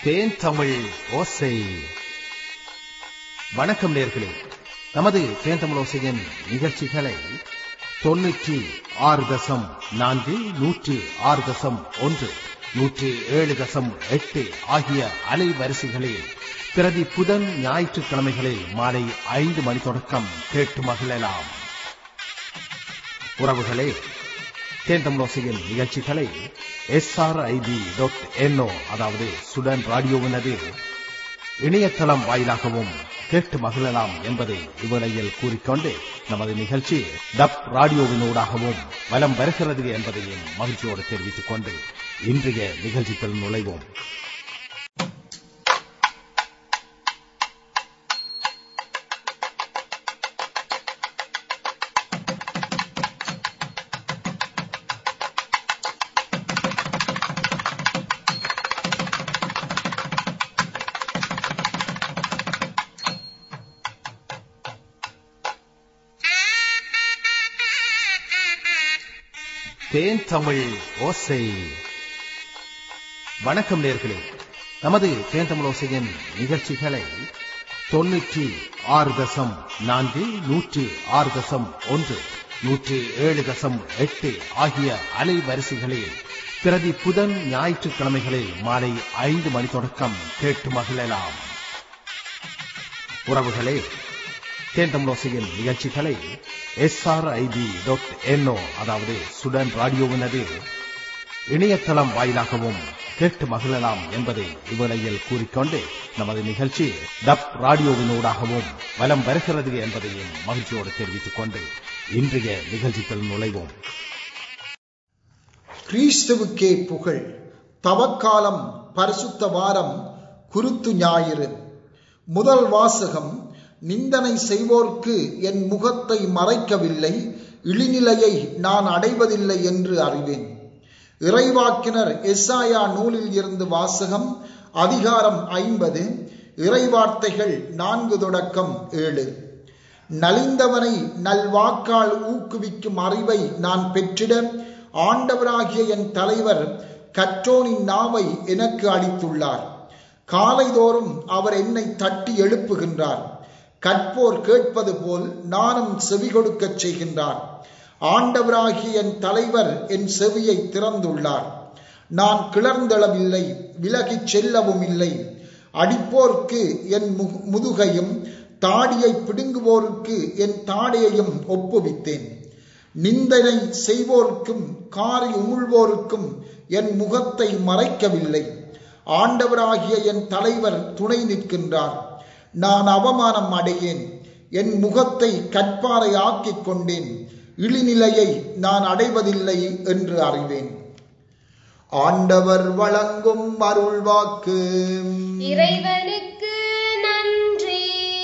தேன் தமிழ் ஓசை வணக்கம் நேர்களே நமது தேன் தமிழ் ஓசையின் நிகழ்ச்சிகளை தொன்னூற்றி ஆறு தசம் நான்கு நூற்றி ஆறு தசம் ஒன்று நூற்றி ஏழு தசம் எட்டு ஆகிய அலைவரிசைகளில் பிரதி புதன் ஞாயிற்றுக்கிழமைகளில் மாலை ஐந்து மணி தொடக்கம் கேட்டு மகிழலாம் உறவுகளே தேந்தமிழோசையின் நிகழ்ச்சிகளை எஸ்ஆர்ஐபி டாட் என்ஓ அதாவது சுடன் ராடியோவினது இணையதளம் வாயிலாகவும் கேட்டு மகிழலாம் என்பதை இவ்வேளையில் கூறிக்கொண்டு நமது நிகழ்ச்சி டப் ராடியோவினூடாகவும் வலம் வருகிறது என்பதையும் மகிழ்ச்சியோடு தெரிவித்துக் கொண்டு இன்றைய நிகழ்ச்சிகள் நுழைவோம் தேன் தமிழ் ஓசை வணக்கம் நேர்களே நமது தேன் தமிழ் ஓசையின் நிகழ்ச்சிகளை தொன்னூற்றி ஆறு தசம் நான்கு நூற்றி ஆறு தசம் ஒன்று நூற்றி ஏழு தசம் எட்டு ஆகிய அலைவரிசைகளில் பிரதி புதன் ஞாயிற்றுக்கிழமைகளில் மாலை ஐந்து மணி தொடக்கம் கேட்டு மகிழலாம் உறவுகளே தேந்தமிழோசையின் நிகழ்ச்சிகளை எஸ்ஆர்ஐபி டாட் என்ஓ அதாவது சுடன் ராடியோவினது இணையதளம் வாயிலாகவும் கேட்டு மகிழலாம் என்பதை இவ்வேளையில் கூறிக்கொண்டு நமது நிகழ்ச்சி டப் ராடியோவினூடாகவும் வலம் வருகிறது என்பதையும் மகிழ்ச்சியோடு தெரிவித்துக் கொண்டு இன்றைய நிகழ்ச்சிகள் நுழைவோம் கிறிஸ்துவுக்கே புகழ் தவக்காலம் பரிசுத்த வாரம் குருத்து ஞாயிறு முதல் வாசகம் நிந்தனை செய்வோர்க்கு என் முகத்தை மறைக்கவில்லை இழிநிலையை நான் அடைவதில்லை என்று அறிவேன் இறைவாக்கினர் எஸ்ஆயா நூலில் இருந்து வாசகம் அதிகாரம் ஐம்பது இறைவார்த்தைகள் நான்கு தொடக்கம் ஏழு நலிந்தவனை நல்வாக்கால் ஊக்குவிக்கும் அறிவை நான் பெற்றிட ஆண்டவராகிய என் தலைவர் கற்றோனின் நாவை எனக்கு அளித்துள்ளார் காலைதோறும் அவர் என்னை தட்டி எழுப்புகின்றார் கற்போர் கேட்பது போல் நானும் செவி கொடுக்கச் செய்கின்றார் ஆண்டவராகிய என் தலைவர் என் செவியை திறந்துள்ளார் நான் கிளர்ந்தளவில்லை விலகிச் செல்லவும் இல்லை அடிப்போர்க்கு என் முதுகையும் தாடியை பிடுங்குவோருக்கு என் தாடியையும் ஒப்புவித்தேன் நிந்தனை செய்வோருக்கும் காரி உமிழ்வோருக்கும் என் முகத்தை மறைக்கவில்லை ஆண்டவராகிய என் தலைவர் துணை நிற்கின்றார் நான் அவமானம் அடையேன் என் முகத்தை கற்பாறை ஆக்கிக் கொண்டேன் இழிநிலையை நான் அடைவதில்லை என்று அறிவேன் ஆண்டவர் வழங்கும் அருள்வாக்கு இறைவனுக்கு நன்றி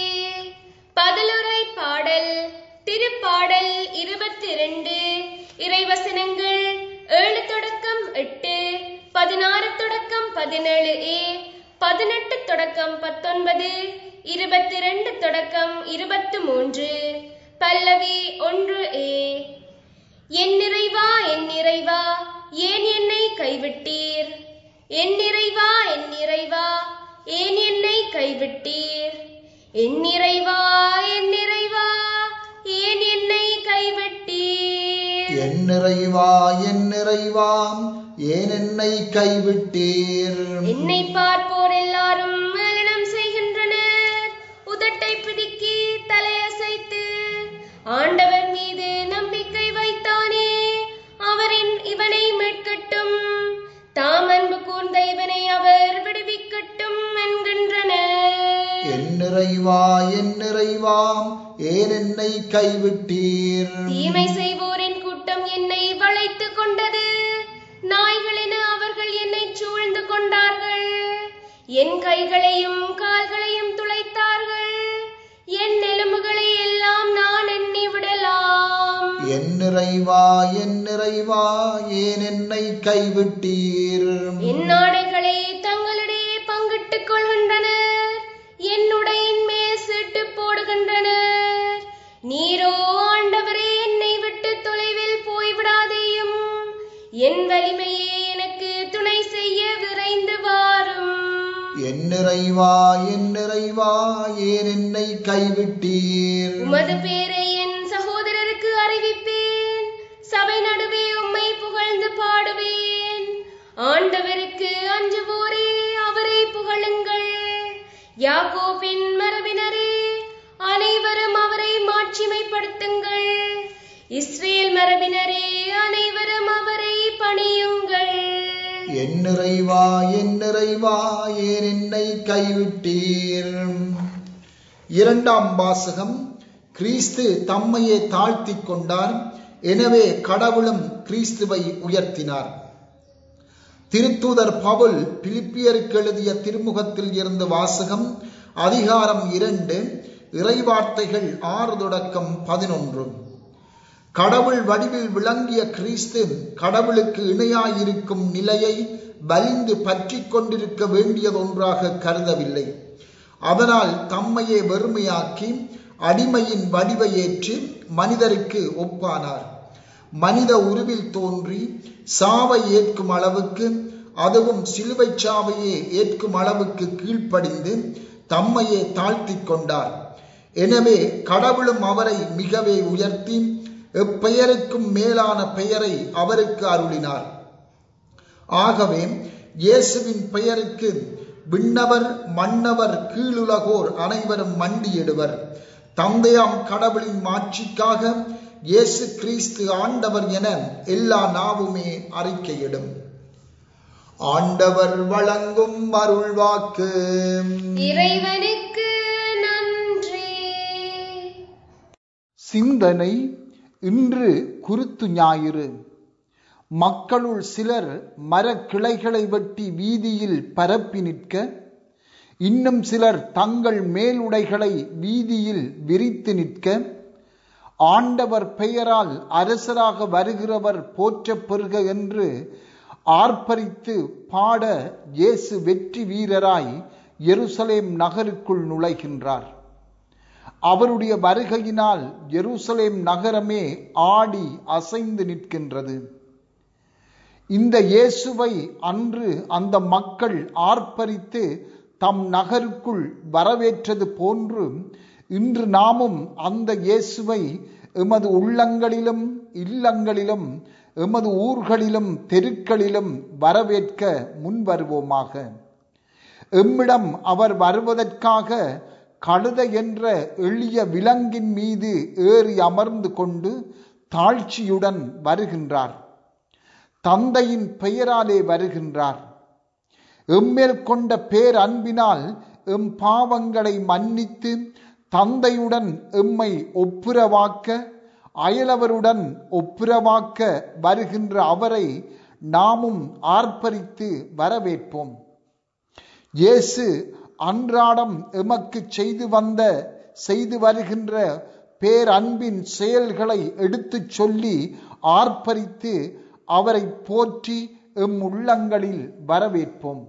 பதிலுரை பாடல் திருப்பாடல் இருபத்தி இரண்டு இறைவசனங்கள் ஏழு தொடக்கம் எட்டு பதினாறு தொடக்கம் பதினேழு ஏ பதினெட்டு தொடக்கம் பத்தொன்பது இருபத்தி ரெண்டு தொடக்கம் இருபத்தி மூன்று பல்லவி ஒன்று ஏ என் நிறைவா என் நிறைவா ஏன் என்னை கைவிட்டீர் என் நிறைவா என் நிறைவா ஏன் என்னை கைவிட்டீர் என் நிறைவா என் நிறைவா ஏன் என்னை கைவிட்டீர் என் நிறைவா என் நிறைவாம் ஏன் என்னை கைவிட்டீர் என்னை பார்ப்போர் எல்லாரும் மேலனம் செய்கின்றனர் உதட்டை பிதுக்கி தலையசைத்து ஆண்டவர் மீது நம்பிக்கை வைத்தானே அவரின் இவனை மீட்கட்டும் தாம் அன்பு கூர்ந்த இவனை அவர் விடுவிக்கட்டும் என்கின்றனர் என் நிறைவா என் நிறைவாம் ஏன் என்னை கைவிட்டீர் தீமை செய்வோரின் கூட்டம் என்னை வளைத்துக் கொண்டது நாய்களென அவர்கள் என்னை சூழ்ந்து கொண்டார்கள் என் கைகளையும் கால்களையும் துளைத்தார்கள் என் எலும்புகளை எல்லாம் நான் எண்ணி விடலாம் என் நிறைவா என் நிறைவா ஏன் என்னை கைவிட்டீர் என் நாடைகளை தங்களிடையே பங்கிட்டுக் கொள்கின்றனர் என் உடையின் மேல் சீட்டு போடுகின்றனர் நீரோ ஆண்டவரே என்னை விட்டு தொலைவில் போய்விடாதேயும் என் வலிமையே எனக்கு துணை செய்ய விரைந்து வாரும் நிறைவா என் நிறைவா ஏன் என்னை கைவிட்டீர் உமது பேரை என் சகோதரருக்கு அறிவிப்பேன் சபை நடுவே உம்மை புகழ்ந்து பாடுவேன் ஆண்டவருக்கு அஞ்சுவோரே அவரை புகழுங்கள் யாக்கோபின் மரபினரே அனைவரும் அவரை மாட்சிமைப்படுத்துங்கள் இஸ்ரேல் மரபினரே அனைவரும் அவரை பணியுங்கள் என் நிறைவா என் நிறைவா ஏன் என்னை கைவிட்டீர் இரண்டாம் வாசகம் கிறிஸ்து தம்மையே தாழ்த்திக் கொண்டார் எனவே கடவுளும் கிறிஸ்துவை உயர்த்தினார் திருத்தூதர் பவுல் பிலிப்பியருக்கு எழுதிய திருமுகத்தில் இருந்து வாசகம் அதிகாரம் இரண்டு இறைவார்த்தைகள் ஆறு தொடக்கம் பதினொன்று கடவுள் வடிவில் விளங்கிய கிறிஸ்து கடவுளுக்கு இணையாயிருக்கும் நிலையை வலிந்து பற்றி கொண்டிருக்க வேண்டியதொன்றாக கருதவில்லை அதனால் தம்மையே வெறுமையாக்கி அடிமையின் வடிவை ஏற்று மனிதருக்கு ஒப்பானார் மனித உருவில் தோன்றி சாவை ஏற்கும் அளவுக்கு அதுவும் சிலுவை சாவையே ஏற்கும் அளவுக்கு கீழ்ப்படிந்து தம்மையே தாழ்த்திக் கொண்டார் எனவே கடவுளும் அவரை மிகவே உயர்த்தி எப்பெயருக்கும் மேலான பெயரை அவருக்கு அருளினார் ஆகவே இயேசுவின் பெயருக்கு விண்ணவர் மன்னவர் கீழுலகோர் அனைவரும் மண்டியிடுவர் தந்தையாம் கடவுளின் மாட்சிக்காக இயேசு கிறிஸ்து ஆண்டவர் என எல்லா நாவுமே அறிக்கையிடும் ஆண்டவர் வழங்கும் அருள்வாக்கு இறைவனுக்கு நன்றி சிந்தனை இன்று குருத்து ஞாயிறு மக்களுள் சிலர் மரக்கிளைகளை வெட்டி வீதியில் பரப்பி நிற்க இன்னும் சிலர் தங்கள் மேலுடைகளை வீதியில் விரித்து நிற்க ஆண்டவர் பெயரால் அரசராக வருகிறவர் போற்றப் பெறுக என்று ஆர்ப்பரித்து பாட இயேசு வெற்றி வீரராய் எருசலேம் நகருக்குள் நுழைகின்றார் அவருடைய வருகையினால் எருசலேம் நகரமே ஆடி அசைந்து நிற்கின்றது இந்த இயேசுவை அன்று அந்த மக்கள் ஆர்ப்பரித்து தம் நகருக்குள் வரவேற்றது போன்று இன்று நாமும் அந்த இயேசுவை எமது உள்ளங்களிலும் இல்லங்களிலும் எமது ஊர்களிலும் தெருக்களிலும் வரவேற்க முன்வருவோமாக எம்மிடம் அவர் வருவதற்காக கழுத என்ற எளிய விலங்கின் மீது ஏறி அமர்ந்து கொண்டு தாழ்ச்சியுடன் வருகின்றார் தந்தையின் பெயராலே வருகின்றார் எம்மேல் கொண்ட பேரன்பினால் எம் பாவங்களை மன்னித்து தந்தையுடன் எம்மை ஒப்புரவாக்க அயலவருடன் ஒப்புரவாக்க வருகின்ற அவரை நாமும் ஆர்ப்பரித்து வரவேற்போம் இயேசு அன்றாடம் எமக்கு செய்து வந்த செய்து வருகின்ற பேரன்பின் செயல்களை எடுத்துச் சொல்லி ஆர்ப்பரித்து அவரை போற்றி எம் உள்ளங்களில் வரவேற்போம்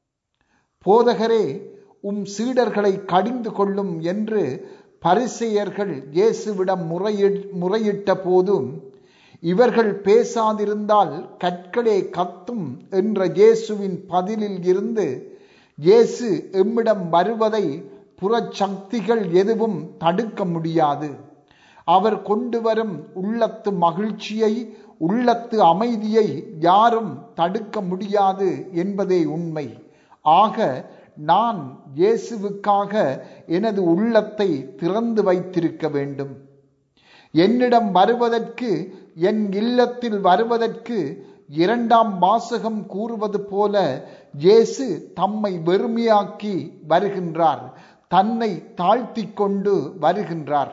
போதகரே உம் சீடர்களை கடிந்து கொள்ளும் என்று பரிசெயர்கள் இயேசுவிடம் முறையி முறையிட்ட போதும் இவர்கள் பேசாதிருந்தால் கற்களே கத்தும் என்ற இயேசுவின் பதிலில் இருந்து இயேசு எம்மிடம் வருவதை புறச்சக்திகள் எதுவும் தடுக்க முடியாது அவர் கொண்டு வரும் உள்ளத்து மகிழ்ச்சியை உள்ளத்து அமைதியை யாரும் தடுக்க முடியாது என்பதே உண்மை ஆக நான் இயேசுவுக்காக எனது உள்ளத்தை திறந்து வைத்திருக்க வேண்டும் என்னிடம் வருவதற்கு என் இல்லத்தில் வருவதற்கு இரண்டாம் வாசகம் கூறுவது போல இயேசு தம்மை வெறுமையாக்கி வருகின்றார் தன்னை தாழ்த்தி கொண்டு வருகின்றார்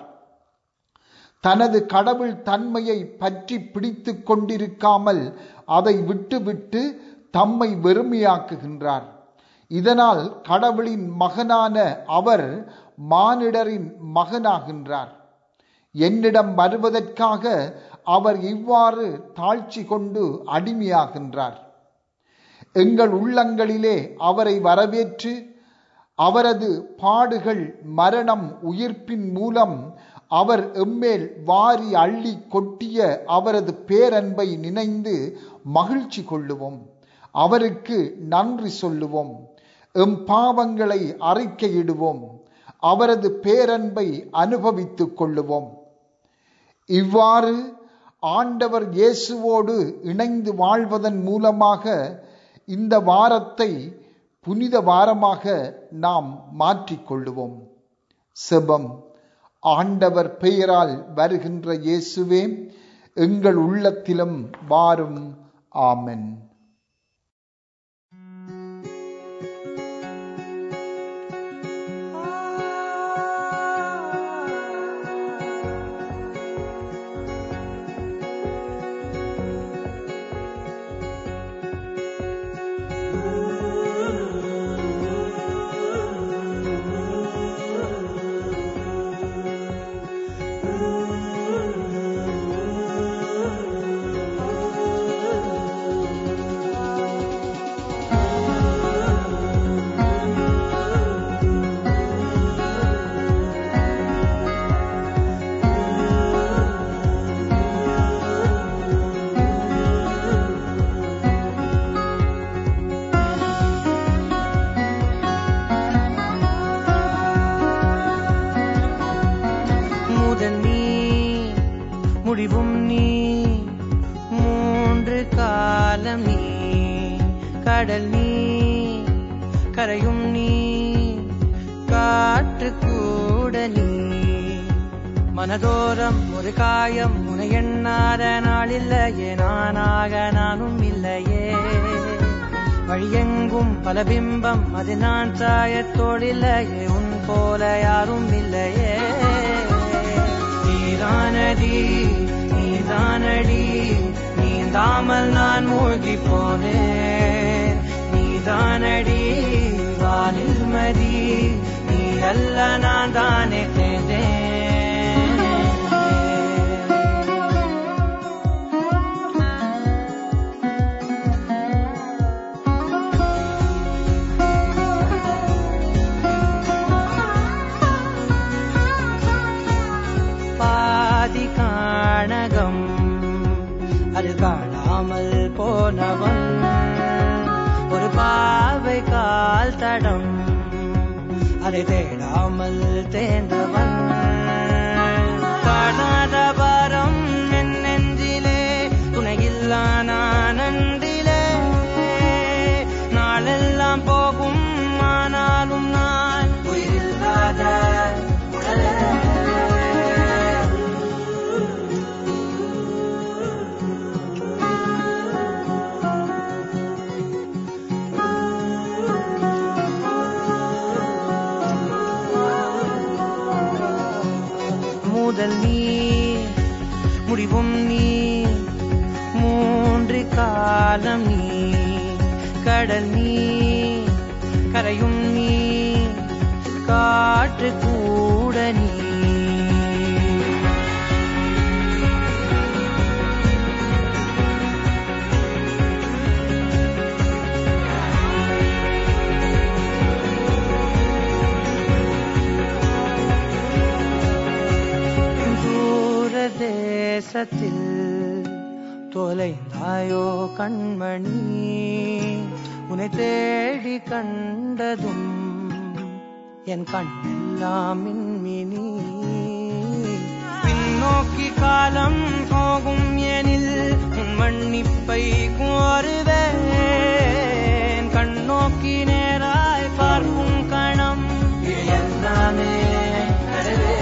தனது கடவுள் தன்மையை பற்றி பிடித்து கொண்டிருக்காமல் அதை விட்டுவிட்டு தம்மை வெறுமையாக்குகின்றார் இதனால் கடவுளின் மகனான அவர் மானிடரின் மகனாகின்றார் என்னிடம் வருவதற்காக அவர் இவ்வாறு தாழ்ச்சி கொண்டு அடிமையாகின்றார் எங்கள் உள்ளங்களிலே அவரை வரவேற்று அவரது பாடுகள் மரணம் உயிர்ப்பின் மூலம் அவர் எம்மேல் வாரி அள்ளி கொட்டிய அவரது பேரன்பை நினைந்து மகிழ்ச்சி கொள்ளுவோம் அவருக்கு நன்றி சொல்லுவோம் எம் பாவங்களை அறிக்கையிடுவோம் அவரது பேரன்பை அனுபவித்துக் கொள்ளுவோம் இவ்வாறு ஆண்டவர் இயேசுவோடு இணைந்து வாழ்வதன் மூலமாக இந்த வாரத்தை புனித வாரமாக நாம் மாற்றிக்கொள்ளுவோம் செபம் ஆண்டவர் பெயரால் வருகின்ற இயேசுவே எங்கள் உள்ளத்திலும் வாரும் ஆமென் முதல் நீ முடிவும் நீ மூன்று காலம் நீ கடல் நீ கரையும் நீ காற்று கூட நீ மனதோரம் ஒரு காயம் உனை எண்ணாத நாளில்லையே நானாக நானும் இல்லையே வழியெங்கும் பல பிம்பம் அது நான் சாயத்தோடில்லையே உன் போல யாரும் இல்லையே நீதானடி நீதானடி நீந்தாமல் நான் மூழ்கி போனேன் நீதானடி வானில் மதி நீ அல்ல நான் தானே தேர்ந்தேன் பாதி காணகம் அது காணாமல் போனவன் ஒரு பாவை கால் தடம் அதை தேடாமல் தேர்ந்தவன் காணாத பாரம் என் நெஞ்சிலே துணையில்லா நான் அன்றிலே நாளெல்லாம் போகும் ஆனாலும் நான் உயிரில்லாத உடலே முதல் நீ முடிவும் நீ மூன்று காலம் நீ கடல் நீ கரையும் நீ காற்று கூட நீ தூர தேசத்தில் தொலைந்தாயோ கண்மணி உன்னை தேடி கண்டதும் என் கண்ணெல்லாம் மின்மினி பின்னோக்கி காலம் போகும் எனில் உன் மன்னிப்பை கோருவேன் கண்ணோக்கி நேராய் பார்க்கும் கணம் இது எல்லாமே கடவே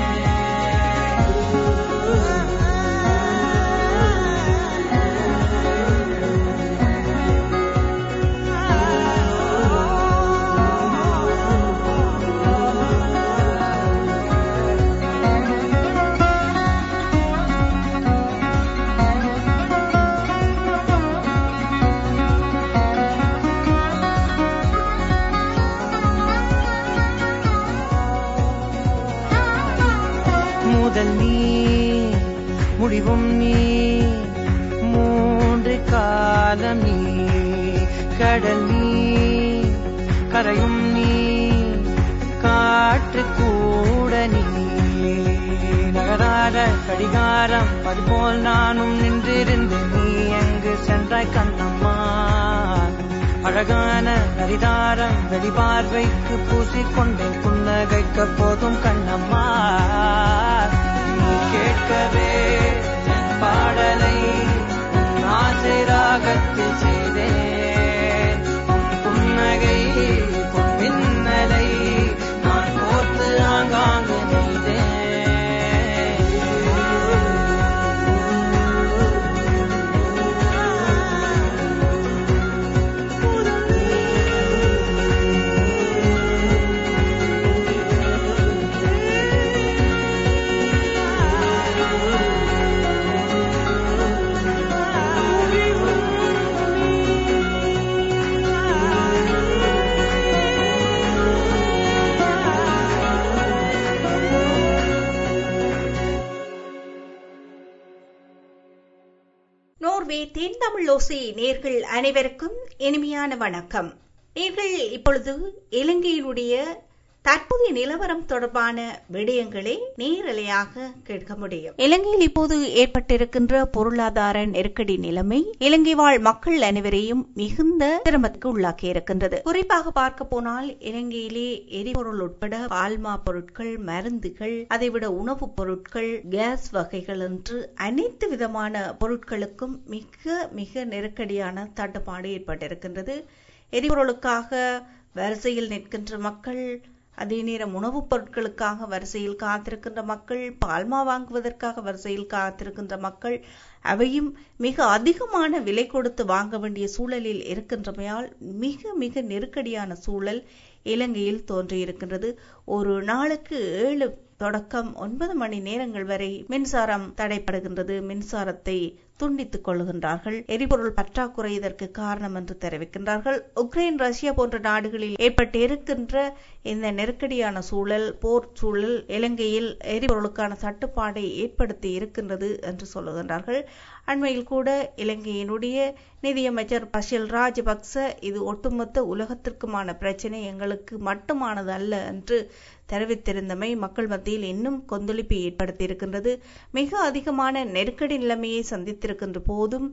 முதல் நீ முடிவும் நீ மூன்று காலம் நீ கடல் நீ கரையும் நீ காற்று கூட நீ நகராத கடிகாரம் அதுபோல் நானும் நின்றிருந்து நீ எங்கு சென்றாய் கண்ணம்மா அழகான அரிதாரம் வெளிபார்வைக்கு பூசிக்கொண்டேன் புன்னகைக்க போதும் கண்ணம்மா நீ கேட்கவே என் பாடலை உன் ஆசை ராகத்தில் செய்தேன் உன் புன்னகை பொன் மின்னலை நான் கோர்த்து ஆங்காங்கு நோர்வே தென்தமிழோசை நேர்கள் அனைவருக்கும் இனிமையான வணக்கம் நீங்கள் இப்பொழுது இலங்கையினுடைய தற்போதைய நிலவரம் தொடர்பான விடயங்களை நேரலையாக கேட்க முடியும் இலங்கையில் இப்போது ஏற்பட்டிருக்கின்ற பொருளாதார நெருக்கடி நிலைமை இலங்கை வாழ் மக்கள் அனைவரையும் மிகுந்த சிரமத்துக்கு உள்ளாக்கி இருக்கின்றது குறிப்பாக பார்க்க போனால் இலங்கையிலே எரிபொருள் உட்பட பால்மா பொருட்கள் மருந்துகள் அதைவிட உணவுப் பொருட்கள் கேஸ் வகைகள் என்று அனைத்து விதமான பொருட்களுக்கும் மிக மிக நெருக்கடியான தட்டுப்பாடு ஏற்பட்டிருக்கின்றது எரிபொருளுக்காக வரிசையில் நிற்கின்ற மக்கள் அதே நேரம் உணவுப் பொருட்களுக்காக வரிசையில் காத்திருக்கின்ற மக்கள் பால்மா வாங்குவதற்காக வரிசையில் காத்திருக்கின்ற மக்கள் அவையும் மிக அதிகமான விலை கொடுத்து வாங்க வேண்டிய சூழலில் இருக்கின்றமையால் மிக மிக நெருக்கடியான சூழல் இலங்கையில் தோன்றியிருக்கின்றது ஒரு நாளுக்கு ஏழு தொடக்கம் ஒன்பது மணி நேரங்கள் வரை மின்சாரம் தடைப்படுகின்றது மின்சாரத்தை துண்டித்துக் கொள்கின்றார்கள் எரிபொருள் பற்றாக்குறை இதற்கு காரணம் என்று தெரிவிக்கின்றார்கள் உக்ரைன் ரஷ்யா போன்ற நாடுகளில் ஏற்பட்டு இருக்கின்ற இந்த நெருக்கடியான சூழல் போர் சூழல் இலங்கையில் எரிபொருளுக்கான தட்டுப்பாடை ஏற்படுத்தி இருக்கின்றது என்று சொல்லுகின்றார்கள் அண்மையில் கூட இலங்கையினுடைய நிதியமைச்சர் பஷில் ராஜபக்ச இது ஒட்டுமொத்த உலகத்திற்குமான பிரச்சனை எங்களுக்கு மட்டுமானது அல்ல என்று தெரிவித்திருந்தமை மக்கள் மத்தியில் இன்னும் கொந்தளிப்பை ஏற்படுத்தி இருக்கின்றது மிக அதிகமான நெருக்கடி நிலைமையை சந்தித்திருக்கின்ற போதும்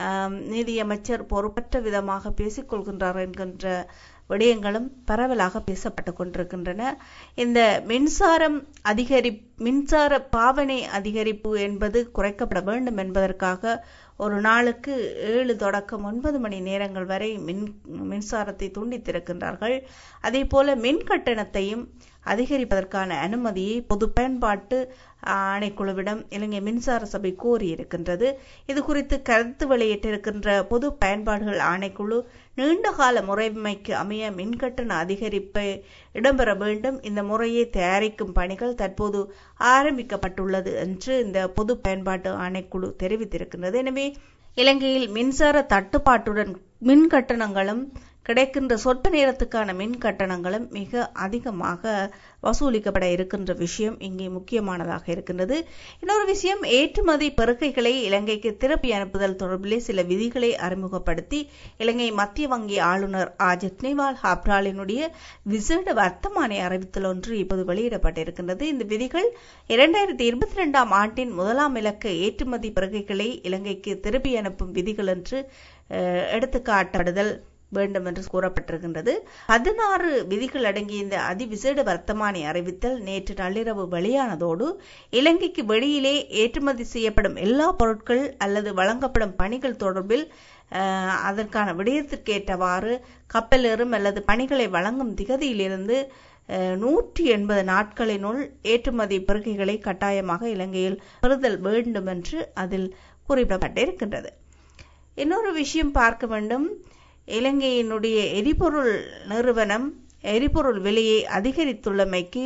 நிதியமைச்சர் பொறுப்பற்ற விதமாக பேசிக் கொள்கின்றார் என்கின்ற விடயங்களும் பரவலாக பேசப்பட்டுக் கொண்டிருக்கின்றன இந்த மின்சாரம் அதிகரி மின்சார பாவனை அதிகரிப்பு என்பது குறைக்கப்பட வேண்டும் என்பதற்காக ஒரு நாளுக்கு ஏழு தொடக்கம் ஒன்பது மணி நேரங்கள் வரை மின் மின்சாரத்தை துண்டித்திருக்கின்றார்கள் அதே போல மின் கட்டணத்தையும் அதிகரிப்பதற்கான அனுமதியை பொது பயன்பாட்டு ஆணைக்குழுவிடம் இலங்கை மின்சார சபை கோரியிருக்கின்றது இது குறித்து கருத்து வெளியிட்டிருக்கின்ற பொது பயன்பாடுகள் ஆணைக்குழு நீண்டகால முறைமைக்கு அமைய மின்கட்டண அதிகரிப்பை இடம்பெற வேண்டும் இந்த முறையை தயாரிக்கும் பணிகள் தற்போது ஆரம்பிக்கப்பட்டுள்ளது என்று இந்த பொது பயன்பாட்டு ஆணைக்குழு தெரிவித்திருக்கின்றது எனவே இலங்கையில் மின்சார தட்டுப்பாட்டுடன் மின் கட்டணங்களும் கிடைக்கின்ற சொற்ப நேரத்துக்கான மின் கட்டணங்களும் மிக அதிகமாக வசூலிக்கப்பட இருக்கின்ற விஷயம் இங்கே முக்கியமானதாக இருக்கின்றது இன்னொரு விஷயம் ஏற்றுமதி பெருக்கைகளை இலங்கைக்கு திருப்பி அனுப்புதல் தொடர்பிலே சில விதிகளை அறிமுகப்படுத்தி இலங்கை மத்திய வங்கி ஆளுநர் ஆஜத் நிவால் ஹாப்ராலினுடைய விசேட வர்த்தமானி அறிவித்தல் ஒன்று இப்போது வெளியிடப்பட்டிருக்கின்றது இந்த விதிகள் இரண்டாயிரத்தி இருபத்தி இரண்டாம் ஆண்டின் முதலாம் இலக்க ஏற்றுமதி பெருக்கைகளை இலங்கைக்கு திருப்பி அனுப்பும் விதிகள் என்று எடுத்துக்காட்டுதல் வேண்டும் என்று கூறப்பட்டிருக்கின்றது பதினாறு விதிகள் அடங்கிய இந்த அதிவிசேட வர்த்தமானி அறிவித்தல் நேற்று நள்ளிரவு வெளியானதோடு இலங்கைக்கு வெளியிலே ஏற்றுமதி செய்யப்படும் எல்லா பொருட்கள் அல்லது வழங்கப்படும் பணிகள் தொடர்பில் அதற்கான விடயத்திற்கேற்றவாறு கப்பலேறும் அல்லது பணிகளை வழங்கும் திகதியிலிருந்து நூற்றி எண்பது நாட்களினுள் ஏற்றுமதி பெருக்கைகளை கட்டாயமாக இலங்கையில் பெறுதல் வேண்டும் என்று அதில் குறிப்பிடப்பட்டிருக்கின்றது இன்னொரு விஷயம் பார்க்க வேண்டும் இலங்கையினுடைய எரிபொருள் நிறுவனம் எரிபொருள் விலையை அதிகரித்துள்ளமைக்கு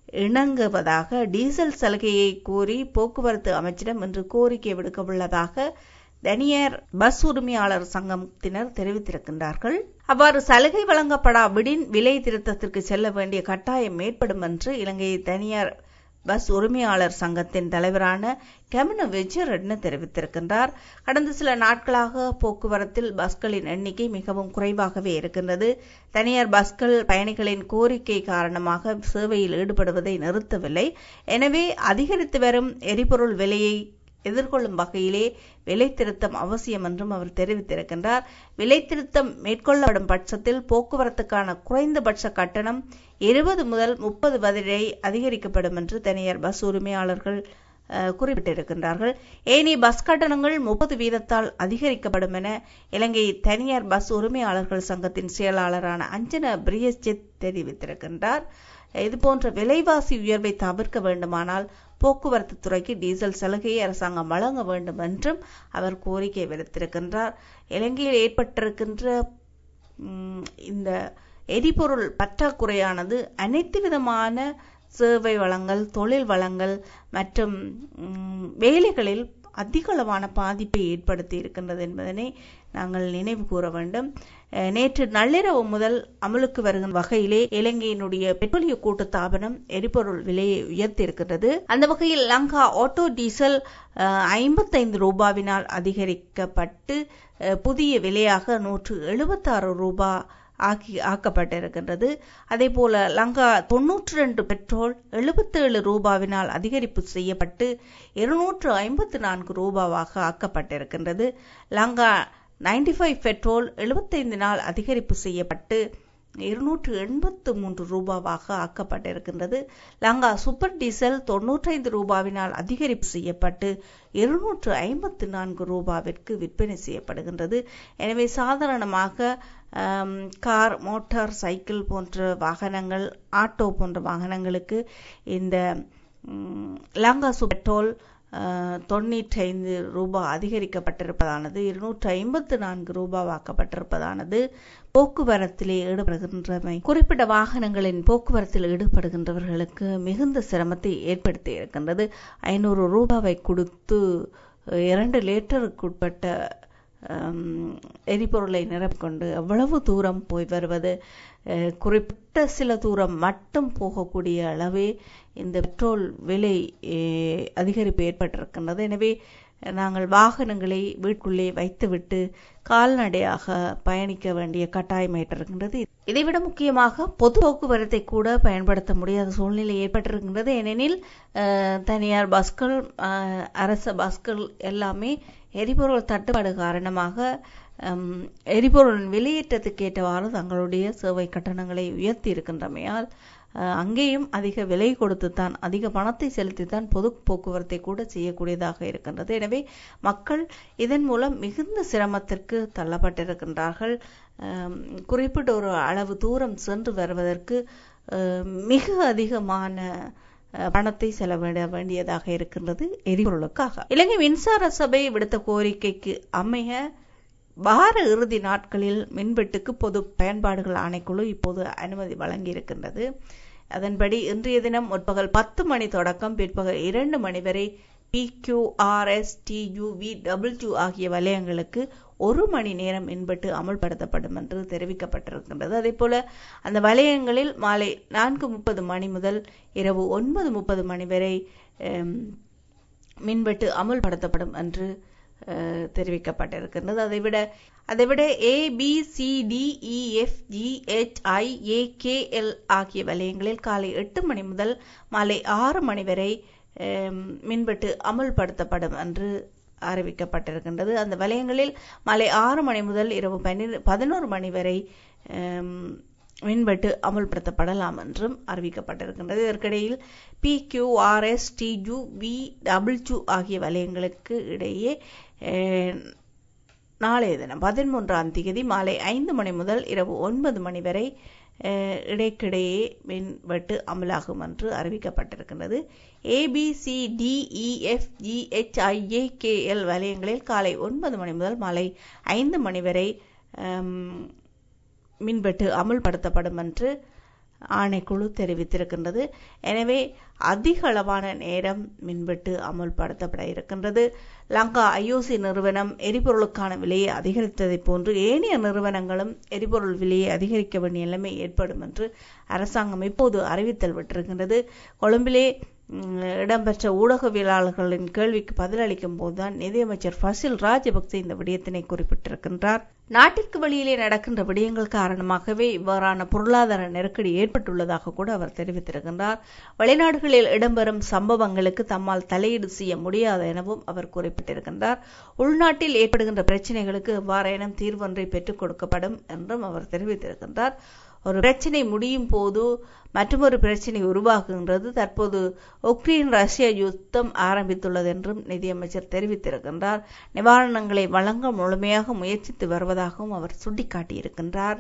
இணங்குவதாக டீசல் சலுகையை கோரி போக்குவரத்து அமைச்சிடம் இன்று கோரிக்கை விடுக்க உள்ளதாக தனியார் பஸ் உரிமையாளர் சங்கத்தினர் தெரிவித்திருக்கின்றார்கள் அவ்வாறு சலுகை வழங்கப்படாவிடின் விலை திருத்தத்திற்கு செல்ல வேண்டிய கட்டாயம் ஏற்படும் என்று இலங்கை தனியார் பஸ் உரிமையாளர் சங்கத்தின் தலைவரான கெமன விஜயரட்ன தெரிவித்திருக்கின்றார் கடந்த சில நாட்களாக போக்குவரத்தில் பஸ்களின் எண்ணிக்கை மிகவும் குறைவாகவே இருக்கின்றது தனியார் பஸ்கள் பயணிகளின் கோரிக்கை காரணமாக சேவையில் ஈடுபடுவதை நிறுத்தவில்லை எனவே அதிகரித்து வரும் எரிபொருள் விலையை எதிர்கொள்ளும் வகையிலே விலை திருத்தம் அவசியம் என்றும் அவர் தெரிவித்திருக்கின்றார் விலை திருத்தம் மேற்கொள்ளப்படும் பட்சத்தில் போக்குவரத்துக்கான குறைந்தபட்ச கட்டணம் இருபது முதல் முப்பது வரை அதிகரிக்கப்படும் என்று தனியார் பஸ் உரிமையாளர்கள் குறிப்பிட்டிருக்கின்றார்கள் ஏனைய பஸ் கட்டணங்கள் முப்பது வீதத்தால் அதிகரிக்கப்படும் என இலங்கை தனியார் பஸ் உரிமையாளர்கள் சங்கத்தின் செயலாளரான அஞ்சன பிரியஜித் தெரிவித்திருக்கின்றார் இதுபோன்ற விலைவாசி உயர்வை தவிர்க்க வேண்டுமானால் போக்குவரத்து துறைக்கு டீசல் சலுகையை அரசாங்கம் வழங்க வேண்டும் என்றும் அவர் கோரிக்கை விடுத்திருக்கின்றார் இலங்கையில் ஏற்பட்டிருக்கின்ற இந்த எரிபொருள் பற்றாக்குறையானது அனைத்து விதமான சேவை வளங்கள் தொழில் வளங்கள் மற்றும் வேலைகளில் அதிகளவான பாதிப்பை ஏற்படுத்தி இருக்கின்றது என்பதனை நாங்கள் நினைவு கூற வேண்டும் நேற்று நள்ளிரவு முதல் அமலுக்கு வருகின்ற வகையிலே இலங்கையினுடைய பெட்ரோலிய கூட்டு தாபனம் எரிபொருள் விலையை உயர்த்தியிருக்கிறது அந்த வகையில் லங்கா ஆட்டோ டீசல் ஐம்பத்தைந்து ரூபாவினால் அதிகரிக்கப்பட்டு புதிய விலையாக நூற்று எழுபத்தாறு ரூபாய் ஆக்கி ஆக்கப்பட்டிருக்கின்றது அதே போல லங்கா தொன்னூற்றி ரெண்டு பெட்ரோல் எழுபத்தேழு ரூபாவினால் அதிகரிப்பு செய்யப்பட்டு இருநூற்று ஐம்பத்து நான்கு ரூபாவாக ஆக்கப்பட்டிருக்கின்றது லங்கா நைன்டி ஃபைவ் பெட்ரோல் எழுபத்தைந்து நாள் அதிகரிப்பு செய்யப்பட்டு இருநூற்று எண்பத்து மூன்று ரூபாவாக ஆக்கப்பட்டிருக்கின்றது லங்கா சூப்பர் டீசல் தொன்னூற்றைந்து ரூபாவினால் அதிகரிப்பு செய்யப்பட்டு இருநூற்று ஐம்பத்து நான்கு ரூபாவிற்கு விற்பனை செய்யப்படுகின்றது எனவே சாதாரணமாக கார் மோட்டார் சைக்கிள் போன்ற வாகனங்கள் ஆட்டோ போன்ற வாகனங்களுக்கு இந்த லங்கா பெட்ரோல் தொண்ணூற்றி ஐந்து ரூபாய் அதிகரிக்கப்பட்டிருப்பதானது இருநூற்று ஐம்பத்து நான்கு ரூபாவாக்கப்பட்டிருப்பதானது போக்குவரத்திலே ஈடுபடுகின்றமை குறிப்பிட்ட வாகனங்களின் போக்குவரத்தில் ஈடுபடுகின்றவர்களுக்கு மிகுந்த சிரமத்தை ஏற்படுத்தி இருக்கின்றது ஐநூறு ரூபாவை கொடுத்து இரண்டு லிட்டருக்குட்பட்ட எரிபொருளை நிரப்பிக்கொண்டு எவ்வளவு தூரம் போய் வருவது குறிப்பிட்ட சில தூரம் மட்டும் போகக்கூடிய அளவே இந்த பெட்ரோல் விலை அதிகரிப்பு ஏற்பட்டிருக்கின்றது எனவே நாங்கள் வாகனங்களை வீட்டுக்குள்ளே வைத்துவிட்டு கால்நடையாக பயணிக்க வேண்டிய கட்டாயம் ஏற்றிருக்கின்றது இதைவிட முக்கியமாக பொது போக்குவரத்தை கூட பயன்படுத்த முடியாத சூழ்நிலை ஏற்பட்டிருக்கின்றது ஏனெனில் தனியார் பஸ்கள் அரச பஸ்கள் எல்லாமே எரிபொருள் தட்டுப்பாடு காரணமாக எரிபொருளின் வெளியேற்றத்துக்கு ஏற்றவாறு தங்களுடைய சேவை கட்டணங்களை உயர்த்தி இருக்கின்றமையால் அங்கேயும் அதிக விலை கொடுத்துத்தான் அதிக பணத்தை செலுத்தித்தான் பொது போக்குவரத்தை கூட செய்யக்கூடியதாக இருக்கின்றது எனவே மக்கள் இதன் மூலம் மிகுந்த சிரமத்திற்கு தள்ளப்பட்டிருக்கின்றார்கள் குறிப்பிட்ட ஒரு அளவு தூரம் சென்று வருவதற்கு மிக அதிகமான பணத்தை செலவிட வேண்டியதாக இருக்கின்றது எரிபொருளுக்காக இலங்கை மின்சார சபை விடுத்த கோரிக்கைக்கு அமைய வார இறுதி நாட்களில் மின்வெட்டுக்கு பொது பயன்பாடுகள் ஆணைக்குழு இப்போது அனுமதி வழங்கியிருக்கின்றது அதன்படி இன்றைய தினம் முற்பகல் பத்து மணி தொடக்கம் பிற்பகல் இரண்டு மணி வரை பிக்யூஆர்எஸ் டியூவி டபிள்யூ ஆகிய வலயங்களுக்கு ஒரு மணி நேரம் மின்வெட்டு அமுல்படுத்தப்படும் என்று தெரிவிக்கப்பட்டிருக்கின்றது அதே போல அந்த வலயங்களில் மாலை நான்கு முப்பது மணி முதல் இரவு ஒன்பது முப்பது மணி வரை மின்வெட்டு அமுல்படுத்தப்படும் என்று தெரிவிக்கப்பட்டிருக்கின்றது அதைவிட அதைவிட A B C D E F G H I A K L ஆகிய வலயங்களில் காலை எட்டு மணி முதல் மாலை ஆறு மணி வரை மின்வெட்டு அமுல்படுத்தப்படும் என்று அறிவிக்கப்பட்டிருக்கின்றது அந்த வலயங்களில் மாலை ஆறு மணி முதல் இரவு பன்னிரு பதினோரு மணி வரை மின்வெட்டு அமுல்படுத்தப்படலாம் என்றும் அறிவிக்கப்பட்டிருக்கின்றது இதற்கிடையில் P Q R S T U V W ஆகிய வலயங்களுக்கு இடையே நாளைய தினம் பதிமூன்றாம் தேதி மாலை ஐந்து மணி முதல் இரவு ஒன்பது மணி வரை இடைக்கிடையே மின்வெட்டு அமலாகும் என்று அறிவிக்கப்பட்டிருக்கின்றது ஏபிசி டிஇஎஃப் ஜிஹெச்ஐஏ கேஎல் வலயங்களில் காலை ஒன்பது மணி முதல் மாலை ஐந்து மணி வரை மின்வெட்டு அமுல்படுத்தப்படும் என்று ஆணைக்குழு தெரிவித்திருக்கின்றது எனவே அதிக அளவான நேரம் மின்வெட்டு அமுல்படுத்தப்பட இருக்கின்றது லங்கா ஐஓசி நிறுவனம் எரிபொருளுக்கான விலையை அதிகரித்ததை போன்று ஏனைய நிறுவனங்களும் எரிபொருள் விலையை அதிகரிக்க வேண்டிய நிலைமை ஏற்படும் என்று அரசாங்கம் இப்போது அறிவித்தல் விட்டிருக்கின்றது கொழும்பிலே ம், இடம்பெற்ற ஊடகவியலாளர்களின் கேள்விக்கு பதிலளிக்கும் போதுதான் நிதியமைச்சர் ஃபசில் ராஜபக்சே இந்த விடயத்தினை குறிப்பிட்டிருக்கின்றார் நாட்டிற்கு வெளியிலே நடக்கின்ற விடயங்கள் காரணமாகவே இவ்வாறான பொருளாதார நெருக்கடி ஏற்பட்டுள்ளதாக கூட அவர் தெரிவித்திருக்கின்றார் வெளிநாடுகளில் இடம்பெறும் சம்பவங்களுக்கு தம்மால் தலையீடு செய்ய முடியாது எனவும் அவர் குறிப்பிட்டிருக்கின்றார் உள்நாட்டில் ஏற்படுகின்ற பிரச்சினைகளுக்கு எவ்வாறேனும் தீர்வொன்றை பெற்றுக் கொடுக்கப்படும் என்றும் அவர் தெரிவித்திருக்கின்றார் ஒரு பிரச்சனை முடியும் போது மற்றொரு பிரச்சனை உருவாகுகின்றது தற்போது உக்ரைன் ரஷ்யா யுத்தம் ஆரம்பித்துள்ளது என்றும் நிதியமைச்சர் தெரிவித்திருக்கின்றார் நிவாரணங்களை வழங்க முழுமையாக முயற்சித்து வருவதாகவும் அவர் சுட்டிக்காட்டியிருக்கின்றார்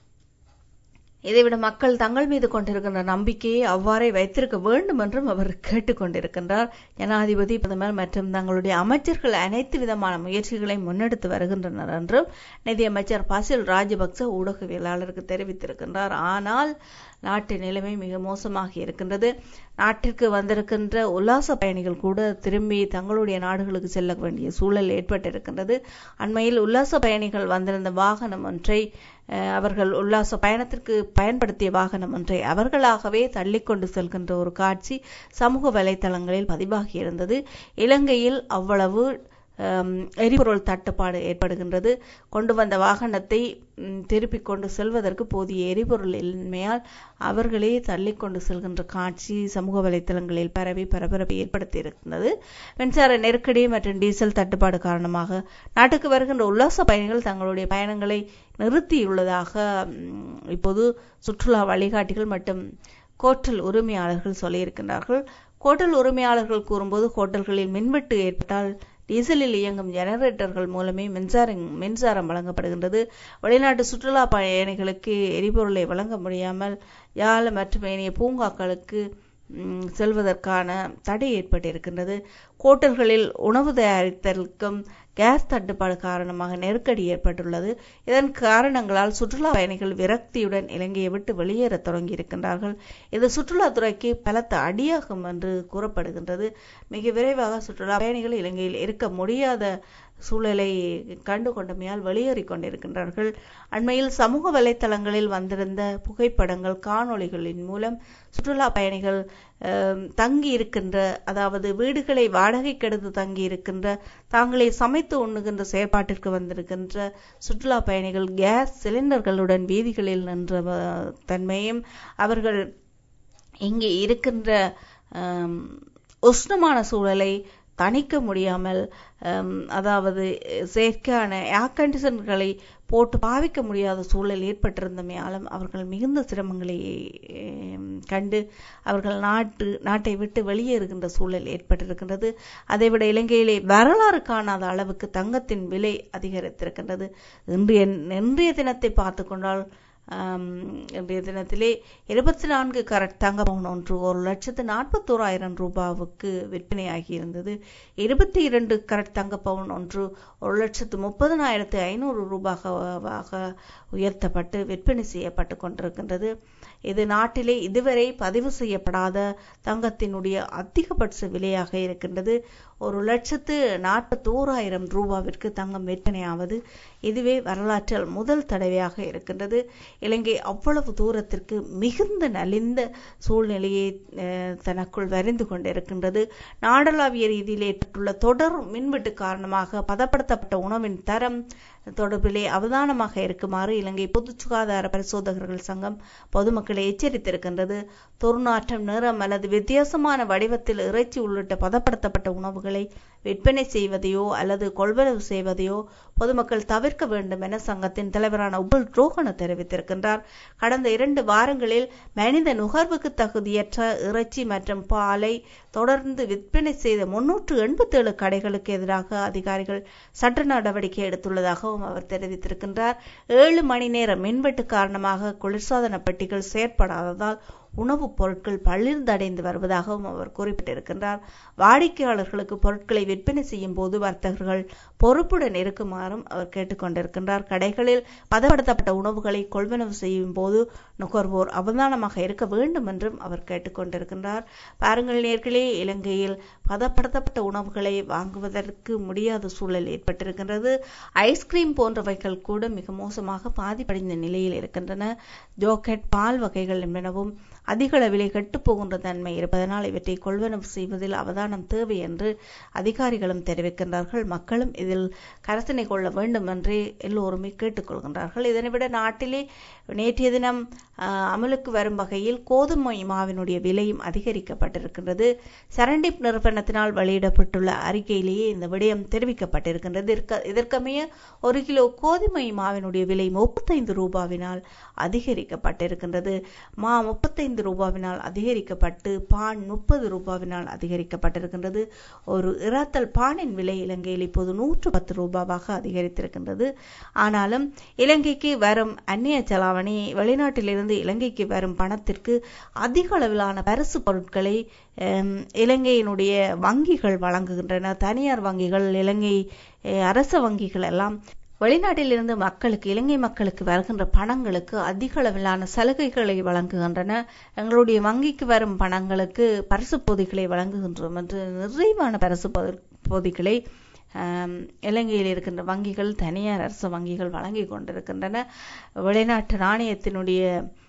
இதைவிட மக்கள் தங்கள் மீது கொண்டிருக்கின்ற நம்பிக்கையை அவ்வாறே வைத்திருக்க வேண்டும் என்றும் அவர் கேட்டுக்கொண்டிருக்கின்றார் ஜனாதிபதி பிரதமர் மற்றும் தங்களுடைய அமைச்சர்கள் அனைத்து விதமான முயற்சிகளை முன்னெடுத்து வருகின்றனர் என்றும் நிதியமைச்சர் பசில் ராஜபக்ச ஊடகவியலாளருக்கு தெரிவித்திருக்கின்றார் ஆனால் நாட்டு நிலைமை மிக மோசமாக இருக்கின்றது நாட்டிற்கு வந்திருக்கின்ற உல்லாச பயணிகள் கூட திரும்பி தங்களுடைய நாடுகளுக்கு செல்ல வேண்டிய சூழல் ஏற்பட்டிருக்கின்றது அண்மையில் உல்லாச பயணிகள் வந்திருந்த வாகனம் ஒன்றை அஹ், அவர்கள் உல்லாச பயணத்திற்கு பயன்படுத்திய வாகனம் ஒன்றை அவர்களாகவே தள்ளிக்கொண்டு செல்கின்ற ஒரு காட்சி சமூக வலைத்தளங்களில் பதிவாகி இருந்தது இலங்கையில் அவ்வளவு ஹம், எரிபொருள் தட்டுப்பாடு ஏற்படுகின்றது கொண்டு வந்த வாகனத்தை ம், திருப்பிக் கொண்டு செல்வதற்கு போதிய எரிபொருள் இன்மையால் அவர்களே தள்ளிக் கொண்டு செல்கின்ற காட்சி சமூக வலைத்தளங்களில் பரவி பரபரப்பை ஏற்படுத்தியிருந்தது மின்சார நெருக்கடி மற்றும் டீசல் தட்டுப்பாடு காரணமாக நாட்டுக்கு வருகின்ற உல்லாச பயணிகள் தங்களுடைய பயணங்களை நிறுத்தியுள்ளதாக ம், இப்போது சுற்றுலா வழிகாட்டிகள் மற்றும் கோட்டல் உரிமையாளர்கள் சொல்லியிருக்கின்றார்கள் கோட்டல் உரிமையாளர்கள் கூறும்போது ஹோட்டல்களில் மின்வெட்டு ஏற்பட்டால் டீசலில் இயங்கும் ஜெனரேட்டர்கள் மூலமே மின்சாரம் மின்சாரம் வழங்கப்படுகின்றது வெளிநாட்டு சுற்றுலா பயணிகளுக்கு எரிபொருளை வழங்க முடியாமல் யாழ் மற்றும் ஏனைய பூங்காக்களுக்கு ம், செல்வதற்கான தடை ஏற்பட்டிருக்கின்றது கோட்டல்களில் உணவு தயாரித்தலுக்கும் கேஸ் தட்டுப்பாடு காரணமாக நெருக்கடி ஏற்பட்டுள்ளது இதன் காரணங்களால் சுற்றுலா பயணிகள் விரக்தியுடன் இலங்கையை விட்டு வெளியேறத் தொடங்கியிருக்கின்றார்கள் இது சுற்றுலாத்துறைக்கு பலத்த அடியாகும் என்று கூறப்படுகின்றது மிக விரைவாக சுற்றுலா பயணிகள் இலங்கையில் இருக்க முடியாத சூழலை கண்டு கொண்டமையால் வெளியேறிக் கொண்டிருக்கின்றார்கள் அண்மையில் சமூக வலைத்தளங்களில் வந்திருந்த புகைப்படங்கள் காணொளிகளின் மூலம் சுற்றுலா பயணிகள் அஹ், தங்கி இருக்கின்ற அதாவது வீடுகளை வாடகைக்கு எடுத்து தங்கி இருக்கின்ற தாங்களே சமைத்து உண்ணுகின்ற செயற்பாட்டிற்கு வந்திருக்கின்ற சுற்றுலா பயணிகள் கேஸ் சிலிண்டர்களுடன் வீதிகளில் நின்ற அஹ், தன்மையும் அவர்கள் இங்கே இருக்கின்ற ஆம், உஷ்ணமான சூழலை தணிக்க முடியாமல் ஆம், அதாவது செயற்கையான ஏர் கண்டிஷன்களை போட்டு பாவிக்க முடியாத சூழல் ஏற்பட்டிருந்தமையாலும் அவர்கள் மிகுந்த சிரமங்களை ஆம், கண்டு அவர்கள் நாட்டு நாட்டை விட்டு வெளியேறுகின்ற சூழல் ஏற்பட்டிருக்கின்றது அதைவிட இலங்கையிலே வரலாறு காணாத அளவுக்கு தங்கத்தின் விலை அதிகரித்திருக்கின்றது இன்றைய இன்றைய தினத்தை பார்த்து கொண்டால் ஆம், இன்றைய தினத்திலே இருபத்தி நான்கு கரட் தங்க பவுன் ஒன்று ஒரு லட்சத்து நாற்பத்தோராயிரம் ரூபாவுக்கு விற்பனையாகி இருந்தது இருபத்தி இரண்டு கரட் தங்க பவுன் ஒன்று ஒரு லட்சத்து முப்பதனாயிரத்து ஐநூறு ரூபாக உயர்த்தப்பட்டு விற்பனை செய்யப்பட்டு கொண்டிருக்கின்றது இது நாட்டிலே இதுவரை பதிவு செய்யப்படாத தங்கத்தினுடைய அதிகபட்ச விலையாக இருக்கின்றது ஒரு லட்சத்து நாற்பத்தோராயிரம் ரூபாவிற்கு தங்கம் விற்பனையாவது இதுவே வரலாற்றில் முதல் தடவையாக இருக்கின்றது இலங்கை அவ்வளவு தூரத்திற்கு மிகுந்த நலிந்த சூழ்நிலையை அஹ், தனக்குள் வரைந்து கொண்டிருக்கின்றது நாடளாவிய ரீதியில் ஏற்பட்டுள்ள தொடர் மின்வெட்டு காரணமாக பதப்படுத்தப்பட்ட உணவின் தரம் தொடர்பிலே அவதானமாக இருக்குமாறு இலங்கை பொது சுகாதார பரிசோதகர்கள் சங்கம் பொதுமக்களை எச்சரித்திருக்கின்றது துர்நாற்றம் நிறம் அல்லது வித்தியாசமான வடிவத்தில் இறைச்சி உள்ளிட்ட பதப்படுத்தப்பட்ட உணவுகளை விற்பனை செய்வதையோ அல்லது கொள்வனவு செய்வதையோ பொதுமக்கள் தவிர்க்க வேண்டும் என சங்கத்தின் தலைவரான உபுல் ரோஹன தெரிவித்திருக்கின்றார் கடந்த இரண்டு வாரங்களில் மனித நுகர்வுக்கு தகுதியற்ற இறைச்சி மற்றும் பாலை தொடர்ந்து விற்பனை செய்த முன்னூற்று எண்பத்தேழு கடைகளுக்கு எதிராக அதிகாரிகள் சட்ட நடவடிக்கை எடுத்துள்ளதாகவும் அவர் தெரிவித்திருக்கின்றார் ஏழு மணி நேர மின்வெட்டு காரணமாக குளிர்சாதன பெட்டிகள் செயற்படாததால் உணவுப் பொருட்கள் பளிர்ந்தடைந்து வருவதாகவும் அவர் குறிப்பிட்டிருக்கின்றார் வாடிக்கையாளர்களுக்கு பொருட்களை விற்பனை செய்யும் போது வர்த்தகர்கள் பொறுப்புடன் இருக்குமாறும் அவர் கேட்டுக்கொண்டிருக்கின்றார் கடைகளில் பதப்படுத்தப்பட்ட உணவுகளை கொள்வனவு செய்யும் போது நுகர்வோர் அவதானமாக இருக்க வேண்டும் என்றும் அவர் கேட்டுக்கொண்டிருக்கின்றார் பாருங்கள் நேர்களே இலங்கையில் பதப்படுத்தப்பட்ட உணவுகளை வாங்குவதற்கு முடியாத சூழல் ஏற்பட்டிருக்கின்றது ஐஸ்கிரீம் போன்றவைகள் கூட மிக மோசமாக பாதிப்படைந்த நிலையில் இருக்கின்றன ஜோக்கெட் பால் வகைகள் என்பனவும் அதிக அளவிலே கெட்டுப் போகின்ற தன்மை இருப்பதனால் இவற்றை கொள்வனவு செய்வதில் அவதானம் தேவை என்று அதிகாரிகளும் தெரிவிக்கின்றார்கள் மக்களும் இதில் கருத்தினை கொள்ள வேண்டும் என்று எல்லோருமே கேட்டுக்கொள்கின்றார்கள் இதனைவிட நாட்டிலே நேற்றைய தினம் ஆஹ், அமலுக்கு வரும் வகையில் கோதுமை மாவினுடைய விலையும் அதிகரிக்கப்பட்டிருக்கின்றது சரண்டிப் நிறுவனத்தினால் வெளியிடப்பட்டுள்ள அறிக்கையிலேயே இந்த விடயம் தெரிவிக்கப்பட்டிருக்கின்றது இதற்க- இதற்கமைய ஒரு கிலோ கோதுமை மாவினுடைய விலை முப்பத்தைந்து ரூபாவினால் அதிகரிக்கப்பட்டிருக்கின்றது மா முப்பத்தைந்து ரூபாவினால் அதிகரிக்கப்பட்டு பான் முப்பது ரூபாவினால் அதிகரிக்கப்பட்டிருக்கின்றது ஒரு இறாத்தல் பானின் விலை இலங்கையில் இப்போது நூற்று பத்து ரூபாவாக அதிகரித்திருக்கின்றது ஆனாலும் இலங்கைக்கு வரும் அந்நிய செலாவணி வெளிநாட்டிலிருந்து இலங்கைக்கு வரும் பணத்திற்கு அதிக அளவிலான பரிசு பொருட்களை ஹம், இலங்கையினுடைய வங்கிகள் வழங்குகின்றன தனியார் வங்கிகள் இலங்கை அஹ், அரச வங்கிகள் எல்லாம் வெளிநாட்டிலிருந்து மக்களுக்கு இலங்கை மக்களுக்கு வருகின்ற பணங்களுக்கு அதிக அளவிலான சலுகைகளை வழங்குகின்றன எங்களுடைய வங்கிக்கு வரும் பணங்களுக்கு பரிசு பொதிகளை வழங்குகின்றோம் என்று நிறைவான பரிசு பொதி- பொதிகளை ஆம், இலங்கையில் இருக்கின்ற வங்கிகள் தனியார் அரசு வங்கிகள் வழங்கி கொண்டிருக்கின்றன வெளிநாட்டு நாணயத்தினுடைய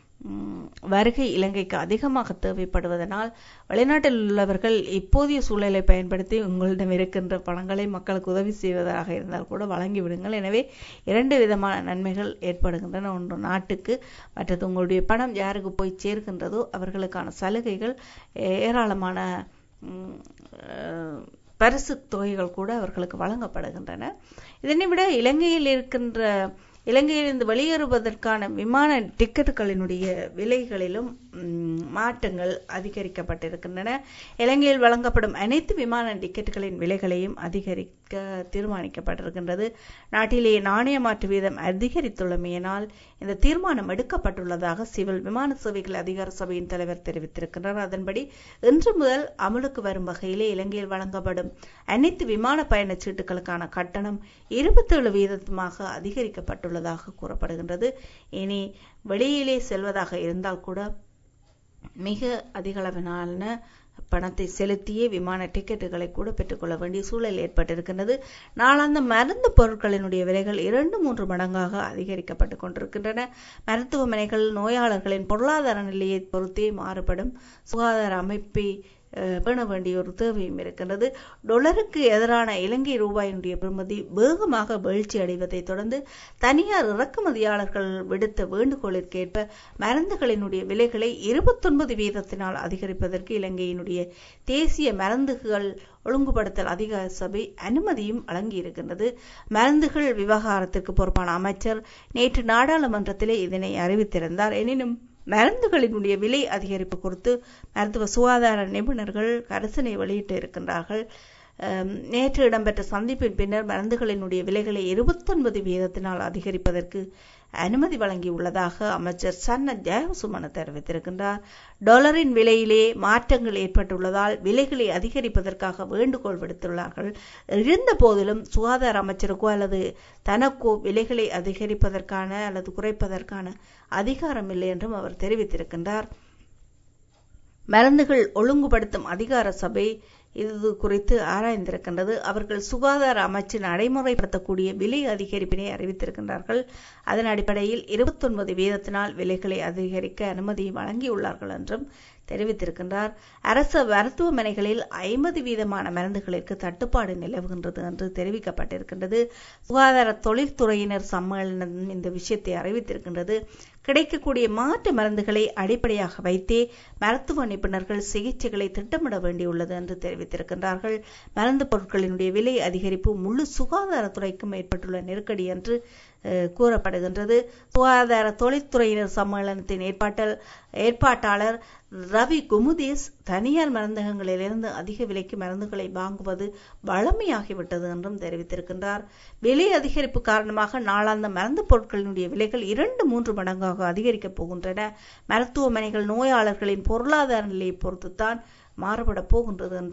ம், வருகை இலங்கைக்கு அதிகமாக தேவைப்படுவதனால் வெளிநாட்டில் உள்ளவர்கள் இப்போதைய சூழலை பயன்படுத்தி உங்களிடம் இருக்கின்ற பணங்களை மக்களுக்கு உதவி செய்வதாக இருந்தால் கூட வழங்கி விடுங்கள் எனவே இரண்டு விதமான நன்மைகள் ஏற்படுகின்றன ஒன்று நாட்டுக்கு மற்றது உங்களுடைய பணம் யாருக்கு போய் சேர்கின்றதோ அவர்களுக்கான சலுகைகள் ஏராளமான ம், அஹ், பரிசு தொகைகள் கூட அவர்களுக்கு வழங்கப்படுகின்றன இதனை விட இலங்கையில் இருக்கின்ற இலங்கையிலிருந்து வெளியேறுவதற்கான விமான டிக்கெட்டுகளினுடைய விலைகளிலும் ம், மாற்றங்கள் அதிகரிக்கப்பட்டிருக்கின்றன இலங்கையில் வழங்கப்படும் அனைத்து விமான டிக்கெட்டுகளின் விலைகளையும் அதிகரிக்க தீர்மானிக்கப்பட்டிருக்கின்றது நாட்டிலே நாணய மாற்று வீதம் அதிகரித்துள்ளமையினால் இந்த தீர்மானம் எடுக்கப்பட்டுள்ளதாக சிவில் விமான சேவைகள் அதிகார சபையின் தலைவர் தெரிவித்திருக்கின்றார் அதன்படி இன்று முதல் அமலுக்கு வரும் வகையிலே இலங்கையில் வழங்கப்படும் அனைத்து விமான பயணச் சீட்டுகளுக்கான கட்டணம் இருபத்தேழு வீதமாக அதிகரிக்கப்பட்டுள்ளதாக கூறப்படுகின்றது இனி வெளியிலே செல்வதாக இருந்தால் கூட மிக அதிகளவிலான பணத்தை செலுத்தியே விமான டிக்கெட்டுகளை கூட பெற்றுக்கொள்ள வேண்டிய சூழல் ஏற்பட்டிருக்கின்றது நாளாந்த மருந்து பொருட்களினுடைய விலைகள் இரண்டு மூன்று மடங்காக அதிகரிக்கப்பட்டு கொண்டிருக்கின்றன மருத்துவமனைகள் நோயாளர்களின் பொருளாதார நிலையை பொறுத்தே மாறுபடும் சுகாதார அமைப்பை அஹ், பேண வேண்டிய ஒரு தேவையும் இருக்கின்றது டொலருக்கு எதிரான இலங்கை ரூபாயினுடைய பெறுமதி வேகமாக வீழ்ச்சி அடைவதை தொடர்ந்து தனியார் இறக்குமதியாளர்கள் விடுத்த வேண்டுகோளிற்கேற்ப மருந்துகளினுடைய விலைகளை இருபத்தொன்பது வீதத்தினால் அதிகரிப்பதற்கு இலங்கையினுடைய தேசிய மருந்துகள் ஒழுங்குபடுத்தல் அதிகார சபை அனுமதியும் வழங்கியிருக்கின்றது மருந்துகள் விவகாரத்திற்கு பொறுப்பான அமைச்சர் நேற்று நாடாளுமன்றத்திலே இதனை அறிவித்திருந்தார் எனினும் மருந்துகளினுடைய விலை அதிகரிப்பு குறித்து மருத்துவ சுகாதார நிபுணர்கள் கரிசனை வெளியிட்டு இருக்கின்றார்கள் அம், நேற்று இடம்பெற்ற சந்திப்பின் பின்னர் மருந்துகளினுடைய விலைகளை இருபத்தொன்பது வீதத்தினால் அதிகரிப்பதற்கு அனுமதி வழங்கியுள்ளதாக அமைச்சர் சன்ன ஜெயசுமன தெரிவித்திருக்கின்றார் டாலரின் விலையிலே மாற்றங்கள் ஏற்பட்டுள்ளதால் விலைகளை அதிகரிப்பதற்காக வேண்டுகோள் விடுத்துள்ளார்கள் இருந்த போதிலும் சுகாதார அமைச்சருக்கோ அல்லது தனக்கோ விலைகளை அதிகரிப்பதற்கான அல்லது குறைப்பதற்கான அதிகாரம் இல்லை என்றும் அவர் தெரிவித்திருக்கின்றார் மருந்துகள் ஒழுங்குபடுத்தும் அதிகார சபை இது குறித்து ஆராய்ந்திருக்கின்றது அவர்கள் சுகாதார அமைச்சு நடைமுறைப்படுத்தக்கூடிய விலை அதிகரிப்பினை அறிவித்திருக்கின்றார்கள் அதன் அடிப்படையில் இருபத்தொன்பது வீதத்தினால் விலைகளை அதிகரிக்க அனுமதி வழங்கியுள்ளார்கள் என்றும் தெரிவித்திருக்கின்றார் அரசு மருத்துவமனைகளில் ஐம்பது வீதமான மருந்துகளுக்கு தட்டுப்பாடு நிலவுகின்றது என்று தெரிவிக்கப்பட்டிருக்கின்றது சுகாதார தொழில்துறையினர் சம்மேளனம் இந்த விஷயத்தை அறிவித்திருக்கின்றது கிடைக்கக்கூடிய மாற்று மருந்துகளை அடிப்படையாக வைத்தே மருத்துவ நிபுணர்கள் சிகிச்சைகளை திட்டமிட வேண்டியுள்ளது என்று தெரிவித்திருக்கின்றார்கள் மருந்து பொருட்களினுடைய விலை அதிகரிப்பு முழு சுகாதாரத்துறைக்கும் ஏற்பட்டுள்ள நெருக்கடி என்று அஹ், கூறப்படுகின்றது சுகாதார தொழில்துறையினர் சம்மேளனத்தின் ஏற்பாட்டல் ஏற்பாட்டாளர் ரவி குமுதேஸ் தனியார் மருந்தகங்களிலிருந்து அதிக விலைக்கு மருந்துகளை வாங்குவது வழமையாகிவிட்டது என்றும் தெரிவித்திருக்கின்றார் விலை அதிகரிப்பு காரணமாக நாளாந்த மருந்து பொருட்களினுடைய விலைகள் இரண்டு மூன்று மடங்காக அதிகரிக்கப் போகின்றன மருத்துவமனைகள் நோயாளர்களின் பொருளாதார நிலையை பொறுத்துத்தான் மாறுபடப் போகின்றது என்றும்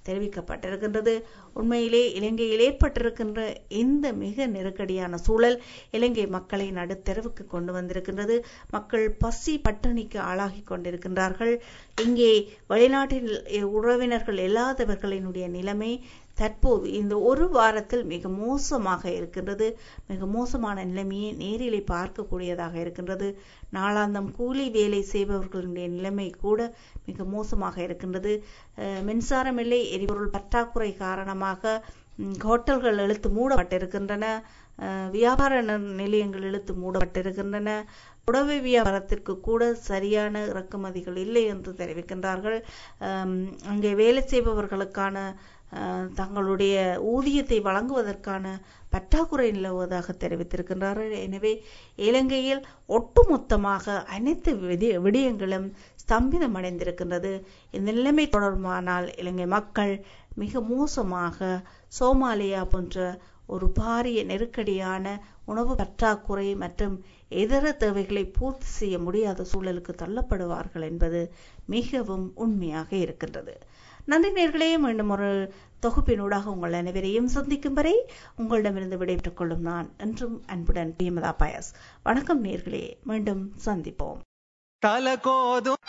தெரிவிக்கப்பட்டிருக்கின்றது உண்மையிலே இலங்கையில் ஏற்பட்டிருக்கின்ற இந்த மிக நெருக்கடியான சூழல் இலங்கை மக்களை நடுத்தெருவுக்கு கொண்டு வந்திருக்கின்றது மக்கள் பசி பட்டினிக்கு ஆளாகி கொண்டிருக்கின்றார்கள் இங்கே வெளிநாட்டில் உறவினர்கள் இல்லாதவர்களினுடைய நிலைமை தற்போது இந்த ஒரு வாரத்தில் மிக மோசமாக இருக்கின்றது மிக மோசமான நிலைமையை நேரிலே பார்க்கக்கூடியதாக இருக்கின்றது நாளாந்தம் கூலி வேலை செய்பவர்களுடைய நிலைமை கூட மிக மோசமாக இருக்கின்றது மின்சாரம் இல்லை எரிபொருள் பற்றாக்குறை காரணமாக ஹோட்டல்கள் இழுத்து மூடப்பட்டிருக்கின்றன வியாபார நிலையங்கள் இழுத்து மூடப்பட்டிருக்கின்றன புடவை வியாபாரத்திற்கு கூட சரியான இறக்குமதிகள் இல்லை என்று தெரிவிக்கின்றார்கள் அங்கே வேலை செய்பவர்களுக்கான தங்களுடைய ஊதியத்தை வழங்குவதற்கான பற்றாக்குறை நிலவுவதாக தெரிவித்திருக்கின்றார்கள் எனவே இலங்கையில் ஒட்டுமொத்தமாக அனைத்து விடயங்களும் ஸ்தம்பிதம் அடைந்திருக்கின்றது இந்த நிலைமை தொடர்பானால் இலங்கை மக்கள் மிக மோசமாக சோமாலியா போன்ற ஒரு பாரிய நெருக்கடியான உணவு பற்றாக்குறை மற்றும் இதர தேவைகளை பூர்த்தி செய்ய முடியாத சூழலுக்கு தள்ளப்படுவார்கள் என்பது மிகவும் உண்மையாக இருக்கின்றது நன்றி நேர்களே மீண்டும் ஒரு தொகுப்பினூடாக உங்கள் அனைவரையும் சந்திக்கும் வரை உங்களிடமிருந்து விடைபெற்றுக் கொள்ளும் நான் என்றும் அன்புடன் பிரியமதா பயஸ் வணக்கம் நேர்களே மீண்டும் சந்திப்போம் தலகோதும்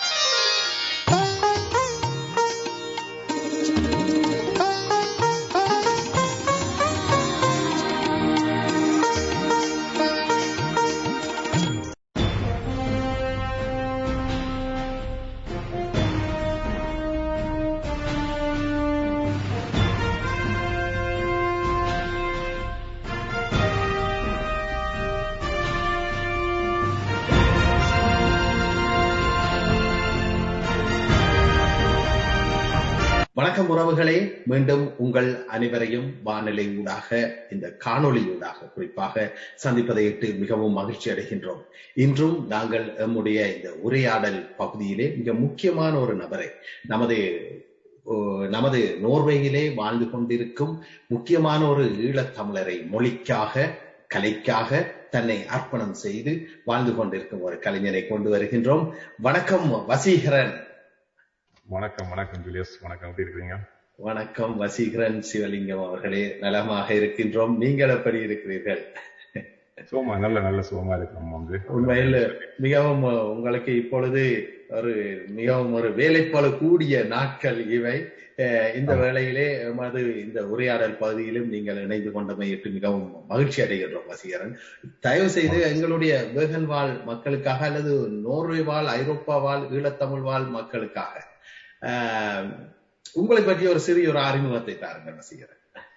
வணக்கம் உறவுகளே மீண்டும் உங்கள் அனைவரையும் வானிலை ஊடாக இந்த காணொளி ஊடாக குறிப்பாக சந்திப்பதையிட்டு மிகவும் மகிழ்ச்சி அடைகின்றோம் இன்றும் நாங்கள் நம்முடைய இந்த உரையாடல் பகுதியிலே மிக முக்கியமான ஒரு நபரை நமது நமது நோர்வேயிலே வாழ்ந்து கொண்டிருக்கும் முக்கியமான ஒரு ஈழத்தமிழரை மொழிக்காக கலைக்காக தன்னை அர்ப்பணம் செய்து வாழ்ந்து கொண்டிருக்கும் ஒரு கலைஞரை கொண்டு வருகின்றோம் வணக்கம் வசீகரன் வணக்கம் வணக்கம் ஜூலியஸ் வணக்கம் எப்படி இருக்கிறீங்க வணக்கம் வசீகரன் சிவலிங்கம் அவர்களே நலமாக இருக்கின்றோம் நீங்கள் எப்படி இருக்கிறீர்கள் சுகமா நல்ல நல்ல சுகமா இருக்கிறோம் வந்து உண்மையில் மிகவும் உங்களுக்கு இப்பொழுது ஒரு மிகவும் ஒரு வேலைப்பளு கூடிய நாட்கள் இவை இந்த வேளையிலே மது இந்த உரையாடல் பகுதியிலும் நீங்கள் இணைந்து கொண்டமையிட்டு மிகவும் மகிழ்ச்சி அடைகின்றோம் வசீகரன் தயவு செய்து எங்களுடைய வேகன் வாழ் மக்களுக்காக அல்லது நோர்வே வாழ் ஐரோப்பா வாழ் ஈழத்தமிழ் வாழ் மக்களுக்காக உங்களை பற்றி ஒரு சிறிய ஒரு அறிமுகத்தை தாருங்கள் வசீகரன்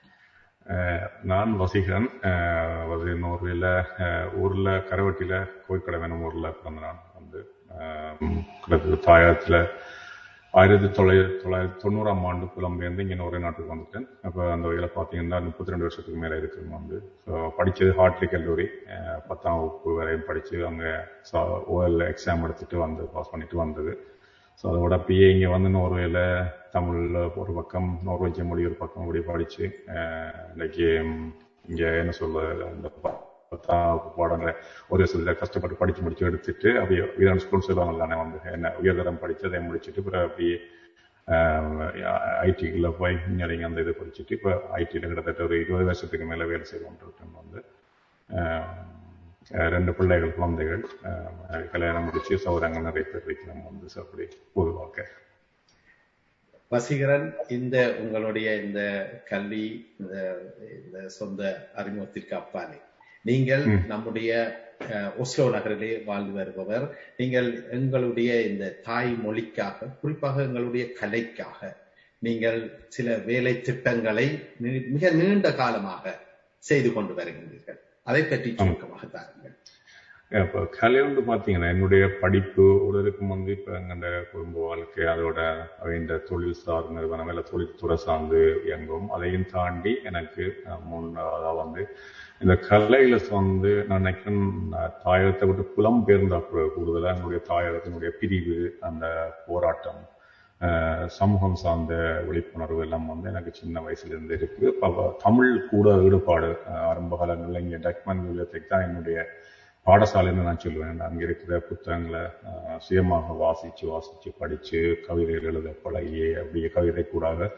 நான் வசீகரன் அது நோர்வேல ஊர்ல கரவட்டியில கோய்க்கடை வேணும் ஊர்ல பிறந்த நான் வந்து கிட்டத்தட்ட தாயத்துல ஆயிரத்தி தொள்ளாயிரத்தி தொள்ளாயிரத்தி தொண்ணூறாம் ஆண்டு புலம்பெயர்ந்து இங்கே ஒரே நாட்டுக்கு வந்துட்டேன் அப்போ அந்த வகையில் பார்த்தீங்கன்னா முப்பத்தி ரெண்டு வருஷத்துக்கு மேலே இருக்குது வந்து ஸோ படித்தது ஹார்ட்லி கல்லூரி பத்தாம் வகுப்பு வரையும் படித்து அங்கே ஓஎல் எக்ஸாம் எடுத்துட்டு வந்து பாஸ் பண்ணிட்டு வந்தது ஸோ அதோட பிஏ இங்கே வந்து நோர்வேல தமிழில் ஒரு பக்கம் நோர்வேஜிய மொழி ஒரு பக்கம் அப்படி படித்து இன்னைக்கு இங்கே என்ன சொல்ல இந்த பத்தாம் பாடங்களை ஒரு சில கஷ்டப்பட்டு படித்து முடிச்சு எடுத்துட்டு அப்படியே வீரன் ஸ்கூல் சொல்லுவாங்க தானே வந்து என்ன உயர்தரம் படித்து அதை முடிச்சுட்டு பிறகு அப்படியே ஐடிக்குள்ள போய் இன்ஜினியரிங் அந்த இது படிச்சுட்டு இப்போ ஐடியில் கிட்டத்தட்ட ஒரு இருபது வருஷத்துக்கு மேலே வேலை செய்து கொண்டிருக்கேன் வந்து ரெண்டு பிள்ளைகள் குழந்தைகள் கல்யாணம் முடிச்சு சௌரங்கள் நிறைய பேர் வைக்கலாம் வந்து அப்படி பொது வாழ்க்கை வசீகரன் இந்த உங்களுடைய இந்த கல்வி இந்த சொந்த அறிமுகத்திற்கு அப்பாலே நீங்கள் நம்முடைய ஒஸ்லோ நகரிலே வாழ்ந்து வருபவர் நீங்கள் எங்களுடைய இந்த தாய் மொழிக்காக குறிப்பாக எங்களுடைய கலைக்காக நீங்கள் சில வேலை திட்டங்களை மிக நீண்ட காலமாக செய்து கொண்டு வருகின்றீர்கள் அதை பற்றி சுருக்கமாக தாருங்கள் இப்போ கலை வந்து பார்த்தீங்கன்னா என்னுடைய படிப்பு ஒரு இருக்கும் வந்து இப்போ எங்கள்ட குடும்ப வாழ்க்கை அதோட இந்த தொழில் சார் நிறுவனம் இல்லை தொழில்துறை சார்ந்து இயங்கும் அதையும் தாண்டி எனக்கு முன்னதாக வந்து இந்த கலையில வந்து நான் நினைக்கிறேன் தாயகத்தை விட்டு புலம் பெயர்ந்த கூடுதலாக என்னுடைய தாயகத்தினுடைய பிரிவு அந்த போராட்டம் சமூகம் சார்ந்த விழிப்புணர்வு எல்லாம் வந்து எனக்கு சின்ன வயசுல இருந்து இருக்கு தமிழ் கூட ஈடுபாடு ஆரம்ப கால இங்கே டக்மன் வில்யத்துக்கு தான் என்னுடைய பாடசாலைன்னு நான் சொல்லுவேன் அங்கே இருக்கிற புத்தகங்களை சுயமாக வாசித்து வாசித்து படித்து கவிதைகள் எழுத பழகி அப்படியே கவிதை கூடாக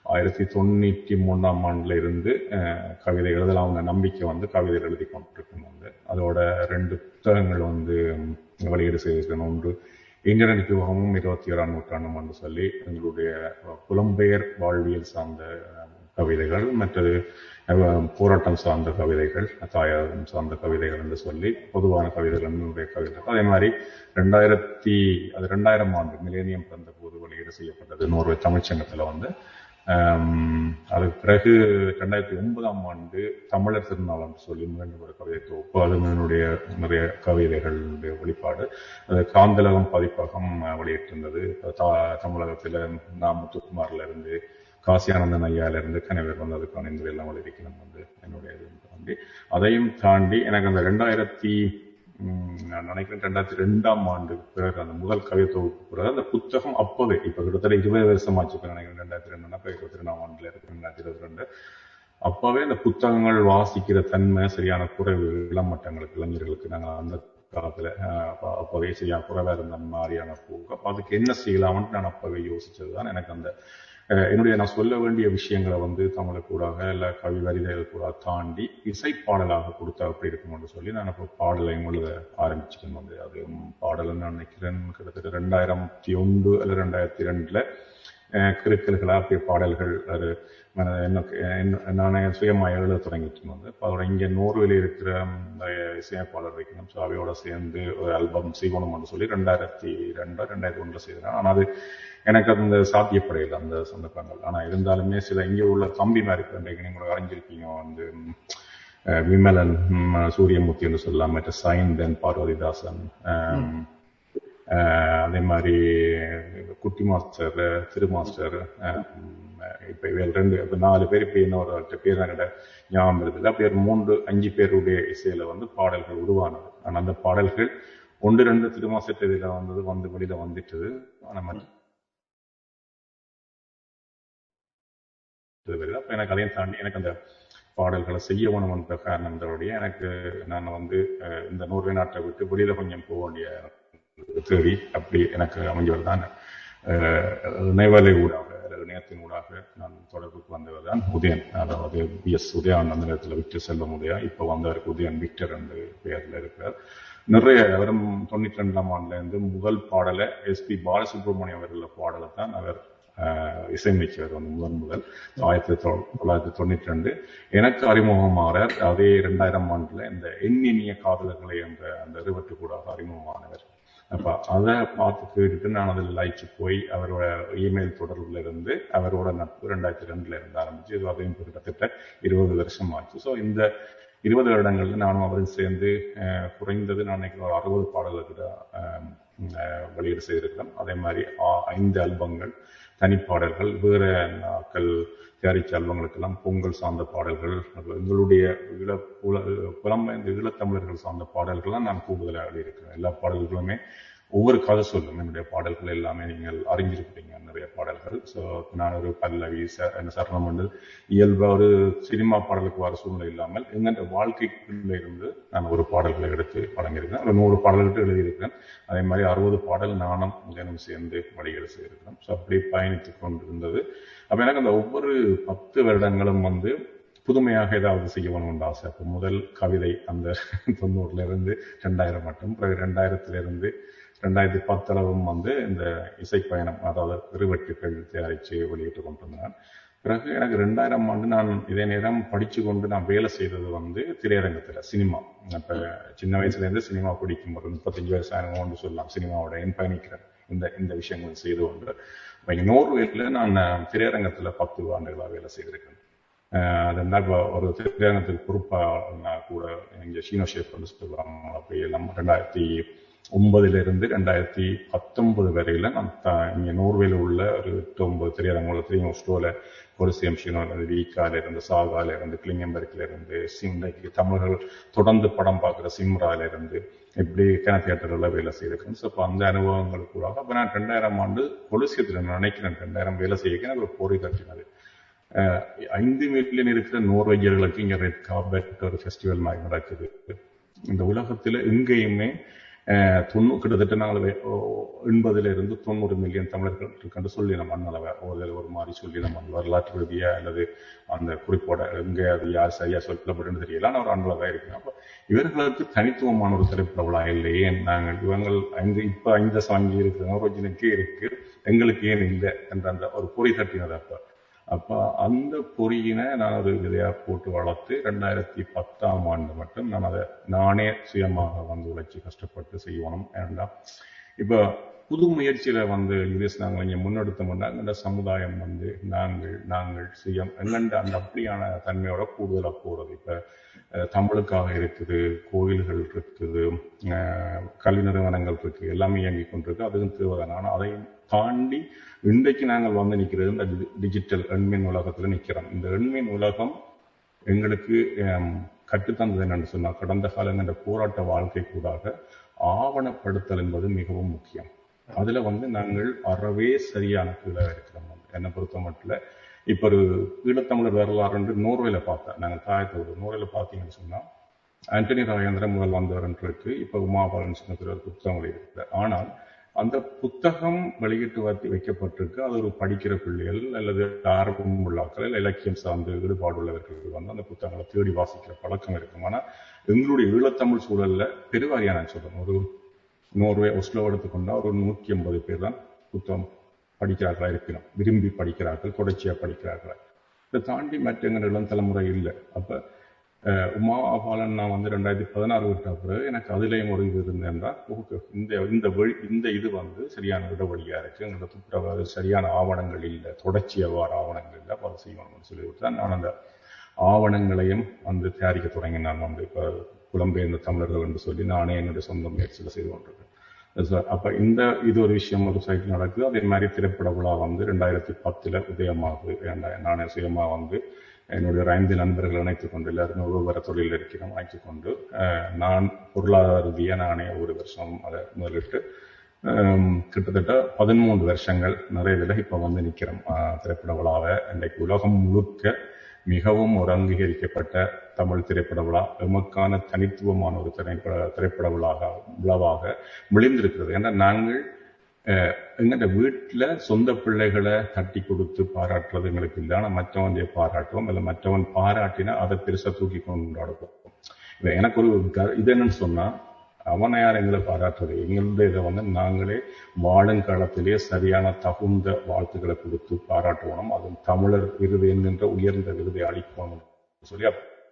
ஆயிரத்தி தொண்ணூற்றி மூணாம் ஆண்டுல இருந்து அஹ், கவிதை எழுதலாம் அவங்க நம்பிக்கை வந்து கவிதை எழுதி கொண்டிருக்கணும் வந்து அதோட ரெண்டு புத்தகங்கள் வந்து ம், வெளியீடு செய்திருக்கணும் ஒன்று இன்டர்நெட் யுகமும் இருபத்தி ஏழாம் நூற்றாண்டும் என்று சொல்லி எங்களுடைய புலம்பெயர் வாழ்வியல் சார்ந்த அஹ், கவிதைகள் மற்றது அஹ், போராட்டம் சார்ந்த கவிதைகள் தாயாரம் சார்ந்த கவிதைகள் என்று சொல்லி பொதுவான கவிதைகள் என்னுடைய கவிதைகள் அதே மாதிரி ரெண்டாயிரத்தி அது ரெண்டாயிரம் ஆண்டு மிலேனியம் பிறந்த போது வெளியீடு செய்யப்பட்டது நோர்வே தமிழ்ச்சங்கத்தில் வந்து ஆம், அதுக்கு பிறகு ரெண்டாயிரத்தி ஒன்பதாம் ஆண்டு தமிழர் திருநாள் என்று சொல்லி மீண்டும் ஒரு கவிதை தொகுப்பு அது என்னுடைய நிறைய கவிதைகளுடைய வெளிப்பாடு அது காந்தலகம் பதிப்பகம் அஹ், வெளியிட்டிருந்தது தா- தமிழகத்துல நான் முத்துக்குமார்ல இருந்து காசியானந்தன் ஐயால இருந்து கனவர் வந்து அதுக்கான இந்த எல்லாம் எழுதிக்கணும் வந்து என்னுடைய இது தாண்டி அதையும் தாண்டி எனக்கு அந்த ரெண்டாயிரத்தி ம், நான் நினைக்கிறேன் ரெண்டாயிரத்தி ரெண்டாம் ஆண்டு பிறகு அந்த முதல் கவிதை தொகுப்பு பிறகு அந்த புத்தகம் அப்போவே இப்ப கிட்டத்தட்ட இருபது வருஷம் ஆச்சு இப்ப நினைக்கிறேன் ரெண்டாயிரத்தி ரெண்டுனா இப்ப இருபத்தி ரெண்டாம் ஆண்டுல இருக்கு ரெண்டாயிரத்தி இருபத்தி ரெண்டு அப்பவே அந்த புத்தகங்கள் வாசிக்கிற தன்மை சரியான குறைவு இளமட்டங்களுக்கு இளைஞர்களுக்கு நாங்கள் அந்த காலத்துல அஹ், அப்ப- அப்பவே சரியான குறைவா இருந்த மாதிரியான போக்கு அப்ப அதுக்கு என்ன செய்யலாம்னு நான் அப்பவே யோசிச்சதுதான் எனக்கு அந்த அஹ், என்னுடைய நான் சொல்ல வேண்டிய விஷயங்களை வந்து தமிழுக்கூடாக இல்ல கவி வரிதைகள் கூட தாண்டி இசைப்பாடலாக கொடுத்தா அப்படி இருக்கும்னு சொல்லி நான் இப்போ பாடலையும் எழுத ஆரம்பிச்சிட்டேன் வந்து அது பாடல் நான் நினைக்கிறேன் கிட்டத்தட்ட ரெண்டாயிரத்தி ஒன்று அல்ல ரெண்டாயிரத்தி ரெண்டுல அஹ், கிறுக்கல்களா அப்படியே பாடல்கள் அது மன- எனக்கு என்ன- நான் சுயமாக எழுத தொடங்கிட்டு வந்து இப்போ அதோட இங்கே நோர்வேல இருக்கிற இந்த இசையமைப்பாளர் வைக்கணும் ஸோ அவையோட சேர்ந்து ஒரு ஆல்பம் செய்யணும்னு சொல்லி ரெண்டாயிரத்தி ரெண்டு ரெண்டாயிரத்தி ஒன்றில் செய்தேன் ஆனால் அது எனக்கு அந்த சாத்தியப்படையில் அந்த சந்தர்ப்பங்கள் ஆனால் இருந்தாலுமே சில இங்கே உள்ள தம்பிமார் இப்போ இன்றைக்கு நீங்கள் அறிஞ்சிருக்கீங்க வந்து ம், அஹ், விமலன் ம், சூரியமூர்த்தி என்று சொல்லலாம் மற்ற சைந்தன் பார்வதிதாசன் ஆம், ஆஹ் அதே மாதிரி குட்டி மாஸ்டர் திரு மாஸ்டர் ஆஹ் இப்ப இவங்க ரெண்டு இப்ப நாலு பேர் இப்ப இன்னொரு பேர் என்கிட்ட ஞாபகம் இருக்குல்ல அப்படி ஒரு மூன்று அஞ்சு பேருடைய இசையில வந்து பாடல்கள் உருவானது ஆனா அந்த பாடல்கள் ஒன்று ரெண்டு திருமாசற்ற இதுல வந்தது வந்து வெளியில வந்துட்டது ஆனா மற்ற இது வருது. அப்ப எனக்கு அதையும் தாண்டி எனக்கு அந்த பாடல்களை செய்ய வேணும்ன்ற காரணத்தோடைய எனக்கு நான் வந்து அஹ், இந்த நோர்வே நாட்டை விட்டு வெளியில கொஞ்சம் போக வேண்டிய தேடி அப்படி எனக்கு அமைஞ்சவர் தான் நெய்வலை ஊடாக அல்லது இணையத்தின் ஊடாக நான் தொடர்புக்கு வந்தவர் தான் உதயன் அதாவது பி எஸ் உதயான் அந்த நேரத்தில் விக்டர் செல்வம் உதயா இப்போ வந்தவருக்கு உதயன் விக்டர் என்று பெயர்ல இருக்கிறார் நிறைய அவரும் தொண்ணூற்றி ரெண்டாம் ஆண்டுல இருந்து முதல் பாடலை எஸ்பி பாலசுப்ரமணியம் அவர்கள பாடலை தான் அவர் ஆஹ், இசையமைச்சவர் வந்து முதன் முதல் ஆயிரத்தி தொ- தொள்ளாயிரத்தி தொண்ணூற்றி ரெண்டு எனக்கு அறிமுகமானார் அதே இரண்டாயிரம் ஆண்டுல இந்த எண்ணினிய காதலர்களை என்ற அந்த இருவட்டு கூட அறிமுகமானவர் அப்ப அதை பார்த்து கேட்டுட்டு நான் அதில் லைச்சு போய் அவரோட இமெயில் தொடர்புல இருந்து அவரோட நட்பு ரெண்டாயிரத்தி ரெண்டுல இருந்து ஆரம்பிச்சு இது அதையும் இப்ப கிட்டத்தட்ட இருபது வருஷம் ஆச்சு ஸோ இந்த இருபது வருடங்கள்ல நானும் அவரும் சேர்ந்து அஹ், குறைந்தது நான் நினைக்கிறேன் ஒரு அறுபது பாடல்கள் கிட்ட அஹ், அஹ், வெளியீடு செய்திருக்கிறோம் அதே மாதிரி ஆ- ஐந்து ஆல்பங்கள் தனிப்பாடல்கள் வேற நாட்கள் தயாரிச்ச ஆல்பங்களுக்கெல்லாம் பொங்கல் சார்ந்த பாடல்கள் அது எங்களுடைய ஈழ புல புலம்பெயர்ந்த ஈழத்தமிழர்கள் சார்ந்த பாடல்கள்லாம் நான் கூடுதலாக எழுதியிருக்கிறேன் எல்லா பாடல்களுமே ஒவ்வொரு கதை சொல்லும் என்னுடைய பாடல்கள் எல்லாமே நீங்கள் அறிஞ்சிருப்பீங்க நிறைய பாடல்கள் ஸோ நான் ஒரு பல்லவி ச- என்ன சரணம் வந்து இயல்பா ஒரு சினிமா பாடலுக்கு வர சூழ்நிலை இல்லாமல் எங்கென்ற வாழ்க்கைக்குள்ள இருந்து நான் ஒரு பாடல்களை எடுத்து வழங்கியிருக்கேன் ஒரு நூறு பாடல்கள் எழுதியிருக்கிறேன் அதே மாதிரி அறுபது பாடல் நானும் தினம் சேர்ந்து வழிகளை செய்திருக்கிறோம் ஸோ அப்படி பயணித்து கொண்டிருந்தது அப்ப எனக்கு அந்த ஒவ்வொரு பத்து வருடங்களும் வந்து புதுமையாக ஏதாவது செய்ய வேணும்னு ஆசை அப்போ முதல் கவிதை அந்த தொண்ணூறுல இருந்து ரெண்டாயிரம் மட்டும் பிறகு ரெண்டாயிரத்துல இருந்து ரெண்டாயிரத்தி பத்தளவும் வந்து இந்த இசைப்பயணம் அதாவது பெருவெட்டுக்கள் தயாரித்து வெளியிட்டு கொண்டு வந்தேன் பிறகு எனக்கு ரெண்டாயிரம் ஆண்டு நான் இதே நேரம் படிச்சு கொண்டு நான் வேலை செய்தது வந்து திரையரங்கத்துல சினிமா அப்ப சின்ன வயசுல இருந்து சினிமா பிடிக்கும் ஒரு முப்பத்தஞ்சு வயசு ஆனவங்க சொல்லலாம் சினிமாவோட என் பயணிக்கிறேன் இந்த இந்த விஷயங்கள் செய்து கொண்டு இப்ப இங்க நோர்வேல நான் திரையரங்கத்துல பத்து ஆண்டுகளா வேலை செய்திருக்கேன் அஹ் அது என்ன இப்போ ஒரு திரையரங்கத்துக்கு பொறுப்பா நான் கூட இங்க ஷீனோ ஷேப் வந்து சொல்லுவாங்க அப்படி எல்லாம் ரெண்டாயிரத்தி ஒன்பதுல இருந்து ரெண்டாயிரத்தி பத்தொன்பது வரையில நான் த- இங்க நோர்வேல உள்ள ஒரு எட்டு ஒன்பது திரையரங்குல தெரியும் ஸ்டோல கொலிசியம் ஷீனோ இருந்து வீக்கால இருந்து சாகால இருந்து கிளிங்கம்பர்க்ல இருந்து சிந்தைக்கு தமிழர்கள் தொடர்ந்து படம் பார்க்குற சிம்ரால இருந்து இப்படி கன தியேட்டர்ல வேலை செய்திருக்கேன் ஸோ அப்போ அந்த அனுபவங்கள் கூட அப்போ நான் ரெண்டாயிரம் ஆண்டு கொலிசியத்தில் நான் நினைக்கிறேன் ரெண்டாயிரம் வேலை செய்ய எனக்கு ஒரு போரை கட்டினது அஹ் ஐந்து மில்லியன் இருக்கிற நோர்வேஜர்களுக்கு இங்க ரெட் கார்பெட் ஒரு ஃபெஸ்டிவல் மாதிரி நடக்குது இந்த உலகத்துல எங்கேயுமே அஹ், தொண்ணூ கிட்டத்தட்ட நாங்கள் வே- ஓ, எண்பதுல இருந்து தொண்ணூறு மில்லியன் தமிழர்கள் இருக்குன்னு சொல்லி நம்ம மண்ணளவை ஒரு ஒரு மாதிரி சொல்லி நம்ம வரலாற்று ரீதியா அல்லது அந்த குறிப்போட எங்க அது யார் சரியா சொல்லப்படுன்னு தெரியல ஆனால் ஒரு அண்ணளவாக இருக்கு அப்போ இவர்களுக்கு தனித்துவமான ஒரு திரைப்பட விழா இல்லை ஏன் நாங்கள் இவங்கள் ஐந்து இப்ப ஐந்து சாங்கி இருக்கு நவரோஜனுக்கே இருக்கு எங்களுக்கு ஏன் இல்லை என்ற அந்த ஒரு பொறி தட்டினது அப்ப அப்ப அந்த பொறியினை நான் ஒரு விதையா போட்டு வளர்த்து ரெண்டாயிரத்தி பத்தாம் ஆண்டு மட்டும் நான் அதை நானே சுயமாக வந்து உழைச்சி கஷ்டப்பட்டு செய்யணும் ஏன்டா இப்ப புது முயற்சியில வந்து யூஎஸ் நாங்கள் இங்க முன்னெடுத்தோம்னா இந்த சமுதாயம் வந்து நாங்கள் நாங்கள் சுயம் எங்கண்ட அந்த அப்படியான தன்மையோட கூடுதலா போறது இப்ப அஹ், தமிழுக்காக இருக்குது கோயில்கள் இருக்குது அஹ், கல்வி நிறுவனங்கள் இருக்கு எல்லாமே இயங்கி கொண்டிருக்கு அதுவும் தேவைதான் ஆனால் அதையும் தாண்டி இன்றைக்கு நாங்கள் வந்து நிற்கிறது இந்த டி- டிஜிட்டல் எண்மின் உலகத்துல நிக்கிறோம் இந்த எண்மின் உலகம் எங்களுக்கு ஹம், கற்றுத்தந்தது என்னன்னு சொன்னா கடந்த காலங்கள்ட போராட்ட வாழ்க்கை கூடாக ஆவணப்படுத்தல் என்பது மிகவும் முக்கியம் அதுல வந்து நாங்கள் அறவே சரியான கீழே இருக்கிறோம் வந்து. என்னை பொறுத்த மட்டும் இப்ப ஒரு ஈழத்தமிழர் வரலாறு நோர்வேல பார்த்தேன் நாங்கள் தாயத்தோடு நோர்வேல பார்த்தீங்கன்னு சொன்னா ஆண்டனி ராஜேந்திரன் முதல் வந்தவர் இருக்கு இப்ப உமாபாலன் சின்னத்தில் ஒரு புத்தகம் வெளியிருக்கு ஆனால் அந்த புத்தகம் வெளியிட்டு வைத்து வைக்கப்பட்டிருக்கு அது ஒரு படிக்கிற பிள்ளைகள் அல்லது ஆர்வம் உள்ளாக்கள் இல்லை இலக்கியம் சார்ந்து ஈடுபாடு உள்ளவர்கள் வந்து அந்த புத்தகங்களை தேடி வாசிக்கிற பழக்கம் இருக்கும் ஆனா எங்களுடைய ஈழத்தமிழ் சூழல்ல பெருவாரியா நான் சொல்றேன் ஒரு நோர்வே ஒஸ்லோ எடுத்துக்கொண்டா ஒரு நூற்றி ஐம்பது பேர் தான் புத்தகம் படிக்கிறார்களா இருக்கணும் விரும்பி படிக்கிறார்கள் தொடர்ச்சியா படிக்கிறார்கள் இதை தாண்டி மற்ற எங்கள் இளம் தலைமுறை இல்லை அப்ப அஹ், உமா பாலன் நான் வந்து ரெண்டாயிரத்தி பதினாறு விட்ட பிறகு எனக்கு அதுலேயும் ஒரு இது இருந்தேன்டா ஓகே இந்த இந்த வழி இந்த இது வந்து சரியான இடவழியா இருக்கு எங்களோட துப்புரவு சரியான ஆவணங்கள் இல்லை தொடர்ச்சி எவ்வாறு ஆவணங்கள் இல்லை அப்ப அதை செய்யணும்னு சொல்லிவிட்டு தான் நான் அந்த ஆவணங்களையும் வந்து தயாரிக்க தொடங்கி நான் வந்து இப்போ புலம்பெயர்ந்த தமிழர்கள் என்று சொல்லி நானே என்னுடைய சொந்த முயற்சியில் செய்து கொண்டிருக்கேன் So, அப்ப இந்த இது ஒரு விஷயம் ஒரு சைக்கிள் நடக்குது அதே மாதிரி திரைப்பட விழா வந்து ரெண்டாயிரத்தி பத்துல உதயமாகுது ரெண்டா- நானே சுயமா வந்து என்னுடைய ஒரு ஐந்து நண்பர்கள் இணைத்துக் கொண்டு எல்லாருமே ஒருவர தொழில் இருக்கிறோம் இணைத்துக் கொண்டு அஹ், நான் பொருளாதார ரீதியாக நானே ஒரு வருஷம் அதை முதலிட்டு ஹம், கிட்டத்தட்ட பதிமூன்று வருஷங்கள் நிறைவில் இப்போ வந்து நிற்கிறோம் அஹ், திரைப்பட விழாவை இன்றைக்கு உலகம் முழுக்க மிகவும் ஒரு அங்கீகரிக்கப்பட்ட தமிழ் திரைப்பட விழா எமக்கான தனித்துவமான ஒரு திரைப்பட திரைப்பட விழாக விழாவாக விளைந்திருக்கிறது ஏன்னா நாங்கள் அஹ், எங்கள்ட வீட்டுல சொந்த பிள்ளைகளை தட்டி கொடுத்து பாராட்டுறது எங்களுக்கு இல்லை ஆனா மற்றவன் பாராட்டுவோம் இல்லை மற்றவன் பாராட்டினா அதை பெருசா தூக்கி கொண்டாடுவோம் இப்ப எனக்கு ஒரு க- இது என்னன்னு சொன்னா அவனை யார் எங்களை பாராட்டுறது எங்களுடைய இதை வந்து நாங்களே வாழுங்காலத்திலே சரியான தகுந்த வாழ்த்துக்களை கொடுத்து பாராட்டுவோம் அதுவும் தமிழர் விருது என்கின்ற உயர்ந்த விருதை அளிக்கணும் சொல்லி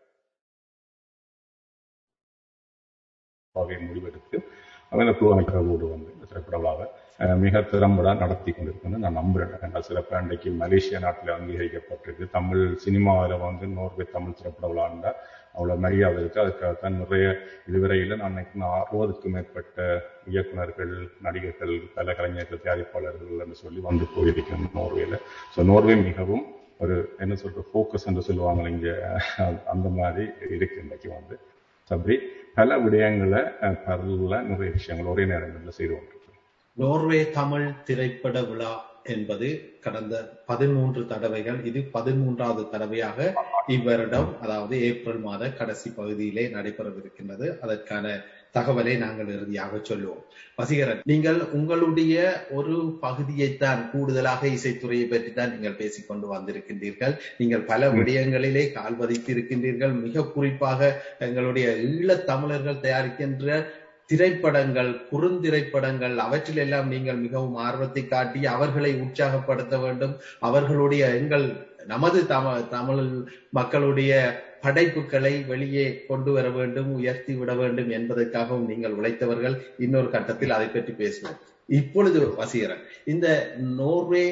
அப்பாவை முடிவெடுத்து அவன் குழு அமைக்கிறதோடு வந்து இந்த திரைப்பட விழாவை அஹ், மிக திறம்பட நடத்தி கொண்டிருக்குன்னு நான் நம்புறேன் ஏன்னா சிறப்பாக இன்றைக்கு மலேசியா நாட்டில் அங்கீகரிக்கப்பட்டிருக்கு தமிழ் சினிமாவில் வந்து நோர்வே தமிழ் திரைப்பட விழாண்டா அவ்வளோ மரியாதை இருக்கு அதுக்காகத்தான் நிறைய இதுவரையில் நான் நினைக்கிறேன் அறுபதுக்கும் மேற்பட்ட இயக்குனர்கள் நடிகர்கள் கல கலைஞர்கள் தயாரிப்பாளர்கள் என்று சொல்லி வந்து போயிருக்கேன் நோர்வேல ஸோ நோர்வே மிகவும் ஒரு என்ன சொல்ற ஃபோக்கஸ் என்று சொல்லுவாங்க இங்க அஹ், அந்த மாதிரி இருக்கு இன்றைக்கு வந்து So, அப்படி பல விடயங்களை அஹ், பரவலா நிறைய விஷயங்கள் ஒரே நேரங்களில் செய்து கொண்டிருக்கோம் நோர்வே தமிழ் திரைப்பட விழா என்பது கடந்த பதிமூன்று தடவைகள் இது பதிமூன்றாவது தடவையாக இவ்வருடம் அதாவது ஏப்ரல் மாத கடைசி பகுதியிலே நடைபெறவிருக்கின்றது அதற்கான தகவலை நாங்கள் இறுதியாக சொல்லுவோம் வசீகரன் நீங்கள் உங்களுடைய ஒரு பகுதியைத்தான் கூடுதலாக இசைத்துறையை பற்றி தான் நீங்கள் பேசிக்கொண்டு வந்திருக்கின்றீர்கள் நீங்கள் பல விடயங்களிலே கால் பதித்து இருக்கின்றீர்கள் மிக குறிப்பாக எங்களுடைய ஈழத் தமிழர்கள் தயாரிக்கின்ற திரைப்படங்கள் குறுந்திரைப்படங்கள் அவற்றிலெல்லாம் நீங்கள் மிகவும் ஆர்வத்தை காட்டி அவர்களை உற்சாகப்படுத்த வேண்டும் அவர்களுடைய எங்கள் நமது தம தமிழ் மக்களுடைய படைப்புகளை வெளியே கொண்டு வர வேண்டும் உயர்த்தி விட வேண்டும் என்பதற்காகவும் நீங்கள் உழைத்தவர்கள் இன்னொரு கட்டத்தில் அதை பற்றி பேசுவோம் இப்பொழுது வசீகரன் இந்த நோர்வே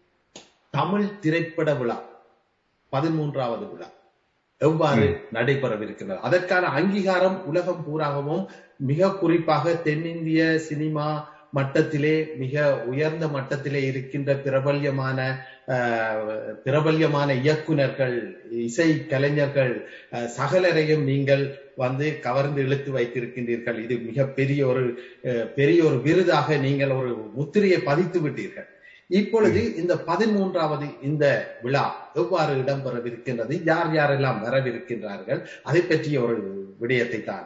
தமிழ் திரைப்பட விழா பதிமூன்றாவது விழா எவ்வாறு நடைபெறவிருக்கிறது அதற்கான அங்கீகாரம் உலகம் பூராகவும் மிக குறிப்பாக தென்னிந்திய சினிமா மட்டத்திலே மிக உயர்ந்த மட்டத்திலே இருக்கின்ற பிரபல்யமான அஹ், பிரபல்யமான இயக்குனர்கள் இசை கலைஞர்கள் அஹ், சகலரையும் நீங்கள் வந்து கவர்ந்து இழுத்து வைத்திருக்கின்றீர்கள் இது மிக பெரிய ஒரு அஹ், பெரிய ஒரு விருதாக நீங்கள் ஒரு முத்திரையை பதித்து விட்டீர்கள் இப்பொழுது இந்த பதிமூன்றாவது இந்த விழா எவ்வாறு இடம்பெறவிருக்கின்றது யார் யாரெல்லாம் வரவிருக்கின்றார்கள் அதை பற்றிய ஒரு விடயத்தை தாருங்கள்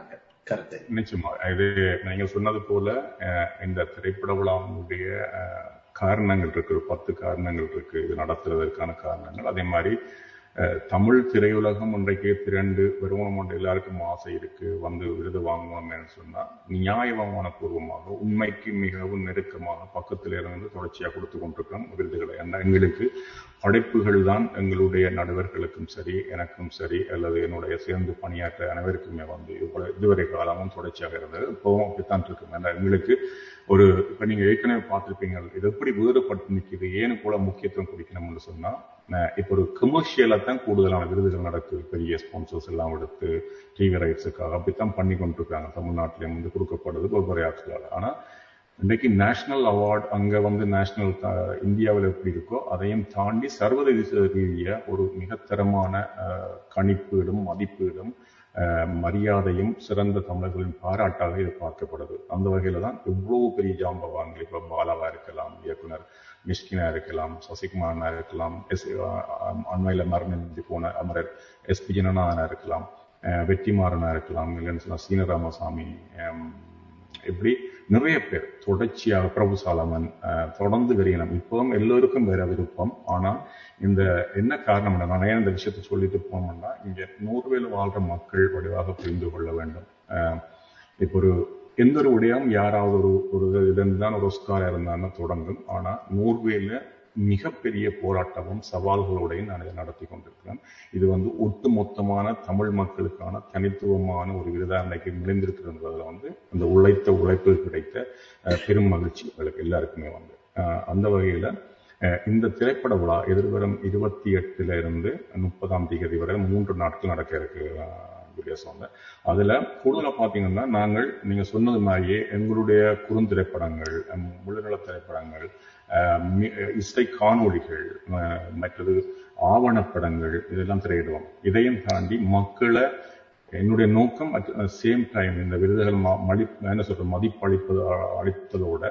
கருத்து நிச்சயமா இது நீங்க சொன்னது போல அஹ், இந்த திரைப்பட விழாவுடைய அஹ், காரணங்கள் இருக்கு ஒரு பத்து காரணங்கள் இருக்கு இது நடத்துறதற்கான காரணங்கள் அதே மாதிரி அஹ், தமிழ் திரையுலகம் இன்றைக்கு திரண்டு வருமானம் ஒன்று எல்லாருக்கும் ஆசை இருக்கு வந்து விருது வாங்கணும்னு சொன்னா நியாயமான பூர்வமாக உண்மைக்கு மிகவும் நெருக்கமாக பக்கத்தில் இருந்து தொடர்ச்சியாக கொடுத்து கொண்டிருக்கிறோம் விருதுகளை ஏன்னா எங்களுக்கு படைப்புகள் தான் எங்களுடைய நடுவர்களுக்கும் சரி எனக்கும் சரி அல்லது என்னுடைய சேர்ந்து பணியாற்ற அனைவருக்குமே வந்து இவ்வளவு இதுவரை காலமும் தொடர்ச்சியாக இருந்தது இப்போவும் அப்படித்தான் இருக்கும் ஏன்னா எங்களுக்கு ஒரு இப்ப நீங்க ஏற்கனவே பார்த்திருப்பீங்க இது எப்படி வேறுபட்டு நிக்குது ஏன்னு கூட முக்கியத்துவம் கொடுக்கணும்னு சொன்னா அஹ் இப்ப ஒரு கமர்ஷியலா தான் கூடுதலான விருதுகள் நடக்குது பெரிய ஸ்பான்சர்ஸ் எல்லாம் எடுத்து டிவி ரைட்ஸுக்காக அப்படித்தான் பண்ணி கொண்டிருக்காங்க தமிழ்நாட்டிலேயும் வந்து கொடுக்கப்படுது ஒவ்வொரு ஆட்களால் ஆனா இன்றைக்கு நேஷனல் அவார்ட் அங்க வந்து நேஷனல் இந்தியாவில் எப்படி இருக்கோ அதையும் தாண்டி சர்வதேச ரீதியா ஒரு மிகத்தரமான அஹ், கணிப்பீடும் மதிப்பீடும் அஹ், மரியாதையும் சிறந்த தமிழர்களின் பாராட்டாக இது பார்க்கப்படுது அந்த வகையில தான் இவ்வளவு பெரிய ஜாம்பவான்கள் இப்ப பாலாவா இருக்கலாம் இயக்குனர் மிஷ்கினா இருக்கலாம் சசிகுமாரனா இருக்கலாம் எஸ் அண்மையில மரணி போன அமரர் எஸ் பி ஜனநாதனா இருக்கலாம் அஹ், வெற்றிமாறனா இருக்கலாம் இல்லைன்னு சொன்னா சீனராமசாமி அஹ், இப்படி நிறைய பேர் தொடர்ச்சியாக பிரபு சாலமன் அஹ், தொடர்ந்து விரையணும் இப்பவும் எல்லோருக்கும் வேற விருப்பம் ஆனால் இந்த என்ன காரணம் நான் ஏன் இந்த விஷயத்தை சொல்லிட்டு போனோம்னா இங்க நூறுவேல வாழ்ற மக்கள் வடிவாக புரிந்து கொள்ள வேண்டும் அஹ், இப்போ ஒரு எந்த ஒரு விடயம் யாராவது ஒரு ஒரு இதுலேருந்து தான் ஒரு ஒஸ்காரா இருந்தான்னு தொடங்கும் ஆனா நூறுவேல மிகப்பெரிய போராட்டமும் சவால்களோடையும் நான் இதை நடத்தி கொண்டிருக்கிறேன் இது வந்து ஒட்டுமொத்தமான தமிழ் மக்களுக்கான தனித்துவமான ஒரு விருதா இன்னைக்கு நிறைந்திருக்கிறதுல வந்து அந்த உழைத்த உழைப்பு கிடைத்த அஹ், பெரும் மகிழ்ச்சி எங்களுக்கு எல்லாருக்குமே வந்து அஹ், அந்த வகையில அஹ், இந்த திரைப்பட விழா எதிர்வரும் இருபத்தி எட்டுல இருந்து முப்பதாம் தேதி வரை மூன்று நாட்கள் நடக்க இருக்கு அஹ், குரியஸ் வந்து அதுல கூடுதலா பாத்தீங்கன்னா நாங்கள் நீங்க சொன்னது மாதிரியே எங்களுடைய குறுந்திரைப்படங்கள் அஹ், முழுநல திரைப்படங்கள் அஹ், மி- இசை காணொளிகள் அஹ், மற்றது ஆவணப்படங்கள் இதெல்லாம் திரையிடுவோம் இதையும் தாண்டி மக்களை என்னுடைய நோக்கம் அட் சேம் டைம் இந்த விருதுகள் ம- மடி என்ன சொல்ற மதிப்பளிப்பது அ- அளிப்பதோட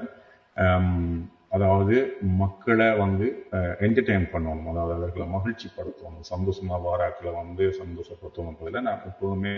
ஆம், அதாவது மக்களை வந்து என்டர்டெயின் பண்ணணும் அதாவது அவர்களை மகிழ்ச்சி படுத்தணும் சந்தோஷமா வாராக்களை வந்து சந்தோஷப்படுத்தணும் பதில் நான் எப்போதுமே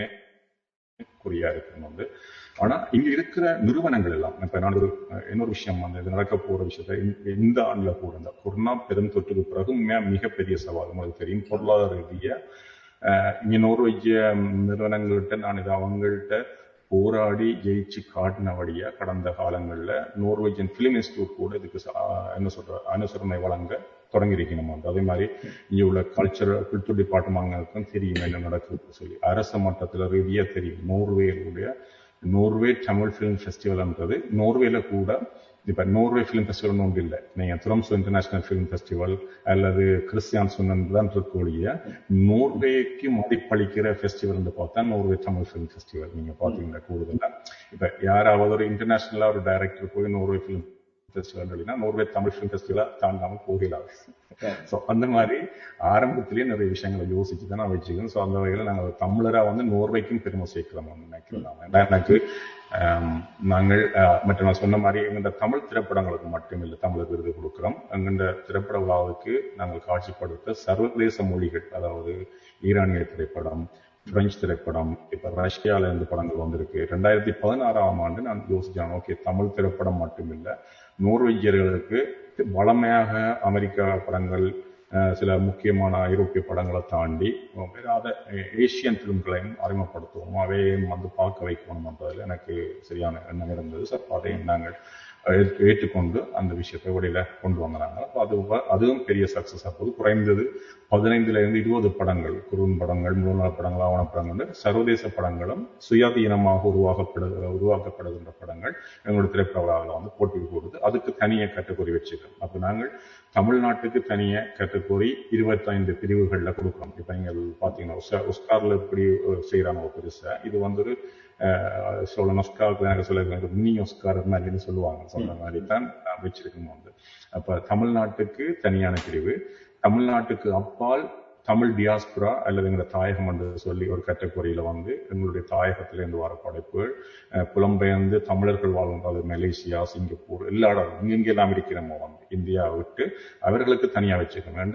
குறியா இருக்கணும் வந்து ஆனா இங்க இருக்கிற நிறுவனங்கள் எல்லாம் இப்ப நான் ஒரு அஹ், இன்னொரு விஷயம் வந்து இது நடக்க போற விஷயத்த இந்த- இந்த ஆண்டுல கூட இந்த கொரோனா பெருந்தொற்றுக்கு பிறகு உண்மையா மிகப்பெரிய சவால் உங்களுக்கு தெரியும் பொருளாதார ரீதியா அஹ், இங்க நோர்வெஜ்ய நிறுவனங்கள்கிட்ட நான் இது அவங்கள்ட்ட போராடி ஜெயிச்சு காட்டினபடியா கடந்த காலங்கள்ல நோர்வெஜியன் பிலிம் இன்ஸ்டியூட் கூட இதுக்கு ச- ஆஹ் என்ன சொல்ற அனுசரணை வழங்க தொடங்கியிருக்கணும் வந்து அதே மாதிரி இங்க உள்ள கல்ச்சரல் கல்ச்சர் டிபார்ட்மெண்ட்டுக்கும் தெரியும் என்ன நடக்குதுன்னு சொல்லி அரசு மட்டத்துல ரீதியா தெரியும் நோர்வேலுடைய நோர்வே தமிழ் ஃபிலிம் ஃபெஸ்டிவல்ன்றது நோர்வேல கூட இப்ப நோர்வே ஃபிலிம் ஃபெஸ்டிவல் ஒன்று இல்லை நீங்க துரம்சோ இன்டர்நேஷனல் ஃபிலிம் ஃபெஸ்டிவல் அல்லது கிறிஸ்டியான் சொன்னது தான் இருக்கக்கூடிய நோர்வேக்கு மதிப்பளிக்கிற ஃபெஸ்டிவல் பார்த்தா நோர்வே தமிழ் ஃபிலிம் ஃபெஸ்டிவல் நீங்க பாத்தீங்கன்னா கூடுதலா இப்ப யாராவது ஒரு இன்டர்நேஷனலா ஒரு டைரக்டர் போய் நோர்வே ஃபிலிம் ஃபெஸ்டிவல் அப்படின்னா நோர்வே தமிழ் ஃபிலிம் ஃபெஸ்டிவலா தாண்டாம போகலாம் ஸோ அந்த மாதிரி ஆரம்பத்திலேயே நிறைய விஷயங்களை யோசிச்சு தான் நான் வச்சுக்கணும் ஸோ அந்த வகையில் நாங்கள் தமிழரா வந்து நோர்வைக்கும் பெருமை சேர்க்கிறோம் நினைக்கிறோம் நான். ஏன்னா எனக்கு ஆம், நாங்கள் ஆஹ், மற்ற நான் சொன்ன மாதிரி எங்கள்ட தமிழ் திரைப்படங்களுக்கு மட்டும் இல்லை தமிழர் விருது கொடுக்கிறோம் எங்கள்ட திரைப்பட விழாவுக்கு நாங்கள் காட்சிப்படுத்த சர்வதேச மொழிகள் அதாவது ஈரானிய திரைப்படம் பிரெஞ்சு திரைப்படம் இப்ப ரஷ்யால இருந்து படங்கள் வந்திருக்கு ரெண்டாயிரத்தி பதினாறாம் ஆண்டு நான் யோசிச்சேன் ஓகே தமிழ் திரைப்படம் மட்டும் இல்ல நோர்வெஜியர்களுக்கு வளமையாக அமெரிக்கா படங்கள் அஹ், சில முக்கியமான ஐரோப்பிய படங்களை தாண்டி வேறாத ஏசியன் பிலிம்களையும் அறிமுகப்படுத்துவோம் அவையும் வந்து பார்க்க வைக்கணும்ன்றதுல எனக்கு சரியான எண்ணம் இருந்தது சார் அதையும் நாங்கள் ஏற்று- ஏற்றுக்கொண்டு அந்த விஷயத்தை வெளியில கொண்டு வந்தாங்க அப்ப அது வ- அதுவும் பெரிய சக்சஸ் அப்போது குறைந்தது பதினைந்துல இருந்து இருபது படங்கள் குறும் படங்கள் முழுநல படங்கள் ஆவண படங்கள் சர்வதேச படங்களும் சுயாதீனமாக உருவாக்கப்படு உருவாக்கப்படுகின்ற படங்கள் எங்களுடைய திரைப்பட விழாவில் வந்து போட்டிக்கு போடுது அதுக்கு தனியாக கேட்டகரி வச்சிருக்கோம் அப்ப நாங்கள் தமிழ்நாட்டுக்கு தனிய கேட்டகரி இருபத்தைந்து பிரிவுகள்ல கொடுக்குறோம் இப்ப நீங்க பாத்தீங்கன்னா ஒஸ்கா- ஒஸ்கார்ல எப்படி அஹ், செய்யறாங்க ஒரு பெருசா இது வந்து ஒரு அஹ், சொல்லணும் ஒஸ்காருக்கு எனக்கு சொல்ல மினி ஒஸ்கார் மாதிரின்னு சொல்லுவாங்க சொன்ன மாதிரி தான் நான் வச்சிருக்கோம் வந்து அப்ப தமிழ்நாட்டுக்கு தனியான பிரிவு தமிழ்நாட்டுக்கு அப்பால் தமிழ் டியாஸ்புரா அல்லது எங்களை தாயகம் என்று சொல்லி ஒரு கேட்டகரியில வந்து எங்களுடைய தாயகத்திலிருந்து வர படைப்புகள் அஹ், புலம்பெயர்ந்து தமிழர்கள் வாழும் அது மலேசியா சிங்கப்பூர் எல்லா இடம் இங்கெல்லாம் இருக்கிறோமோ வந்து இந்தியா விட்டு அவர்களுக்கு தனியா வச்சுக்கணும் வேண்டாம்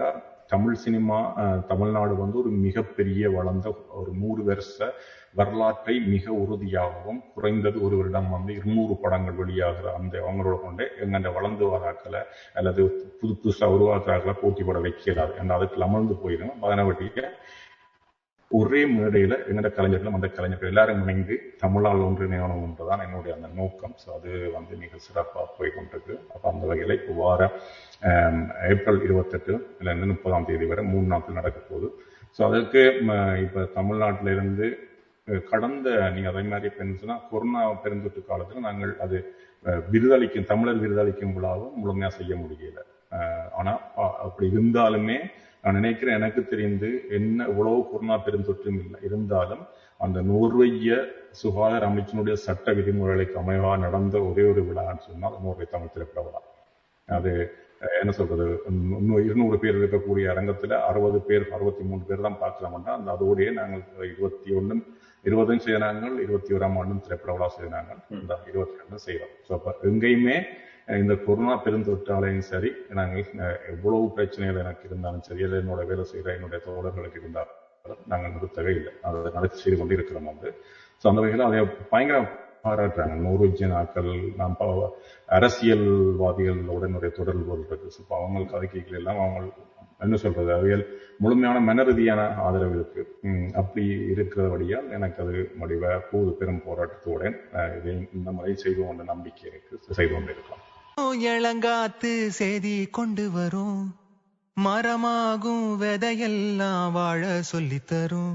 தமிழ் சினிமா அஹ், தமிழ்நாடு வந்து ஒரு மிகப்பெரிய வளர்ந்த ஒரு நூறு வருஷ வரலாற்றை மிக உறுதியாகவும் குறைந்தது ஒரு வருடம் வந்து இருநூறு படங்கள் வெளியாகிற அந்த அவங்களோட கொண்டு எங்கண்ட வளர்ந்து வராக்களை அல்லது புது புதுசாக உருவாக்குறாக்களை போட்டி போட வைக்கிறாரு ஏன்னா அதுக்கு அமர்ந்து போயிடும் அதனவட்டிக்கு ஒரே மேடையில எங்கட கலைஞர்களும் அந்த கலைஞர்கள் எல்லாரும் இணைந்து தமிழால் ஒன்று நியமனம் என்றுதான் என்னுடைய அந்த நோக்கம் ஸோ அது வந்து மிக சிறப்பாக போய் கொண்டிருக்கு அப்போ அந்த வகையில் இப்போ வார ஆம், ஏப்ரல் இருபத்தெட்டு இருந்து முப்பதாம் தேதி வரை மூணு நாட்கள் நடக்க போகுது ஸோ அதுக்கு ம, இப்ப தமிழ்நாட்டில இருந்து அஹ், கடந்த நீங்க அதே மாதிரி இப்ப என்ன சொன்னா கொரோனா பெருந்தொற்று காலத்துல நாங்கள் அது அஹ், விருதளிக்கும் தமிழர் விருதளிக்கும் விழாவும் முழுமையா செய்ய முடியல அஹ், ஆனா அ- அப்படி இருந்தாலுமே நான் நினைக்கிறேன் எனக்கு தெரிந்து என்ன இவ்வளவு கொரோனா பெருந்தொற்றும் இல்லை இருந்தாலும் அந்த நோர்வைய சுகாதார அமைச்சினுடைய சட்ட விதிமுறைகளுக்கு அமைவா நடந்த ஒரே ஒரு விழான்னு சொன்னால் நோர்வை தமிழ் திரைப்பட விழா அது அஹ், என்ன சொல்றது உம், இன்னும் இருநூறு பேர் இருக்கக்கூடிய அரங்கத்துல அறுபது பேர் அறுபத்தி மூணு பேர் தான் பார்க்கலாம்னா அந்த அதோடய நாங்கள் இருபத்தி ஒண்ணும் இருபதும் செய்தாங்க இருபத்தி ஓராம் ஆண்டும் திரைப்பட விழா செய்தாங்க இந்த இருபத்தி ரெண்டும் செய்யறோம் ஸோ அப்ப எங்கேயுமே அஹ், இந்த கொரோனா பெருந்தொற்றாலையும் சரி நாங்கள் அஹ், எவ்வளவு பிரச்சனைகள் எனக்கு இருந்தாலும் சரி இல்லை என்னோட வேலை செய்யற என்னுடைய தோழர்களுக்கு இருந்தாலும் நாங்கள் நிறுத்தவே இல்லை அதை நடத்தி செய்து கொண்டு இருக்கிறோம் வந்து ஸோ அந்த வகையில் அதை பயங்கர பாராட்டுறாங்க நோர்வெஜியன் ஆட்கள் நாம் ப- அரசியல்வாதிகளோட என்னுடைய தொடர்பு இருக்கு ஸோ இப்போ அவங்க கதைக்கைகள் எல்லாம் அவங்க என்ன சொல்றது அவைகள் முழுமையான மன ரீதியான ஆதரவு இருக்கு உம் அப்படி இருக்கிறபடியால் எனக்கு அது முடிவ போது பெரும் போராட்டத்தோட அஹ், இதை இந்த முறை செய்து கொண்ட நம்பிக்கை இருக்கு செய்து கொண்டு இருக்கலாம் இளங்காத்து செய்தி கொண்டு வரும் மரமாகும் விதையெல்லாம் வாழ சொல்லித் தரும்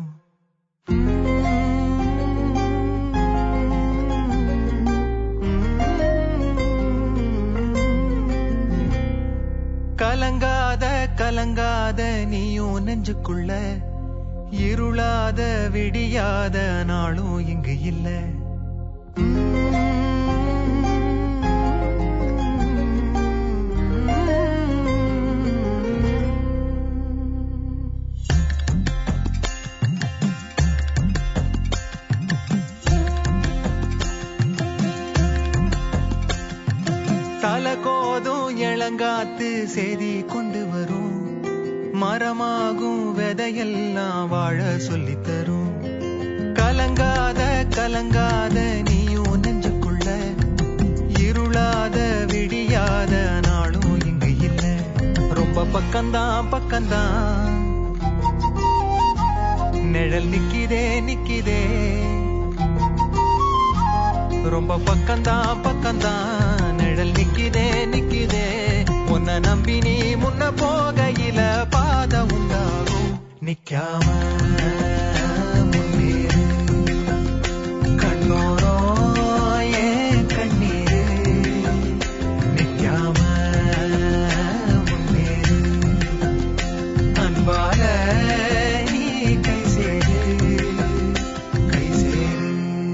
கலங்காத கலங்காத நீயும் நெஞ்சுக்குள்ள இருளாத விடியாத நாளும் இங்கு இல்ல தல கோதும் இளங்காத்து செய்தி கொண்டு வரும் மரமாகும் விதையெல்லாம் வாழ சொல்லித் தரும் கலங்காத கலங்காத நீயும் நெஞ்சுக்குள்ள இருளாத விடியாத நாளும் இங்கு இல்ல ரொம்ப பக்கம்தான் பக்கம்தான் நிழல் நிக்கிதே நிக்கிதே ரொம்ப பக்கம்தான் பக்கம்தான் நிழல் நிக்கிதே நிக்கிதே உன்னை நம்பி நீ முன்ன போகையில பாத உண்டாகும் நிக்காம முன்னேறு. கண்ணோரோ ஏன் கண்ணீரு நிக்காம முன்னேறு. அன்பால நீ கை சேரு கை சேரு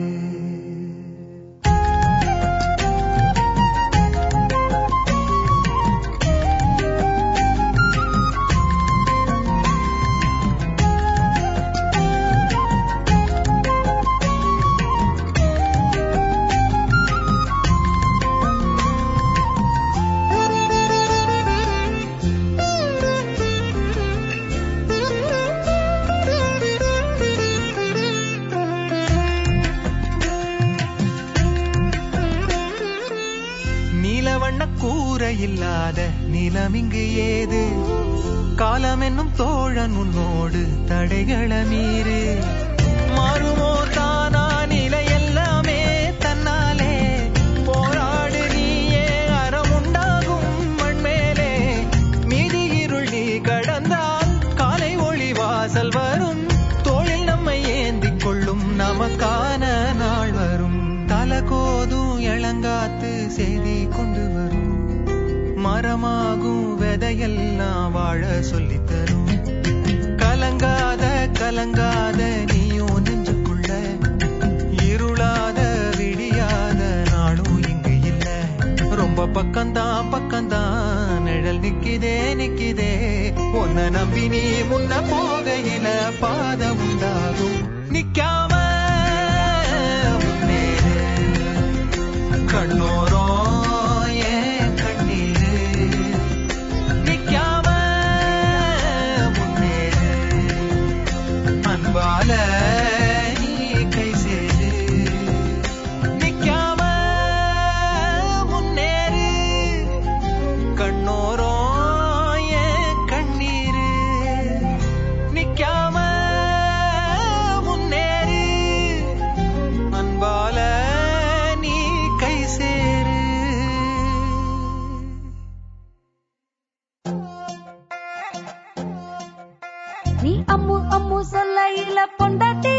நீலவண்ண கூரை இல்லாத நிலம் இங்கு ஏது காலம் என்னும் தோழன் உன்னோடு தடைகள மீறு மாறுமோ தானா நிலை எல்லாமே தன்னாலே போராடு நீயே அறம் உண்டாகும் மண்மேலே மீதி இருள் நீ கடந்தால் காலை ஒளி வாசல் வரும் தோளில் நம்மை ஏந்திக் கொள்ளும் நமக்கான நாள் வரும் தலகோதும் இளங்காத்து செய்தி கொண்டு வரும் மரமாகும் விதையெல்லாம் வாழ சொல்லித் தரும் கலங்காத கலங்காத நீயும் நெஞ்சுக்குள்ள இருளாத விடியாத நாளும் இங்கு இல்ல ரொம்ப பக்கம்தான் பக்கம்தான் நிழல் நிக்கிதே நிக்கிதே உன்னை நம்பி நீ முன்ன போகையில பாதம் உண்டாகும் நிக்காம முன்னேறு. கண்ணோரோ ஏன் கண்ணீரு நிக்காம கையில பொண்டாட்டி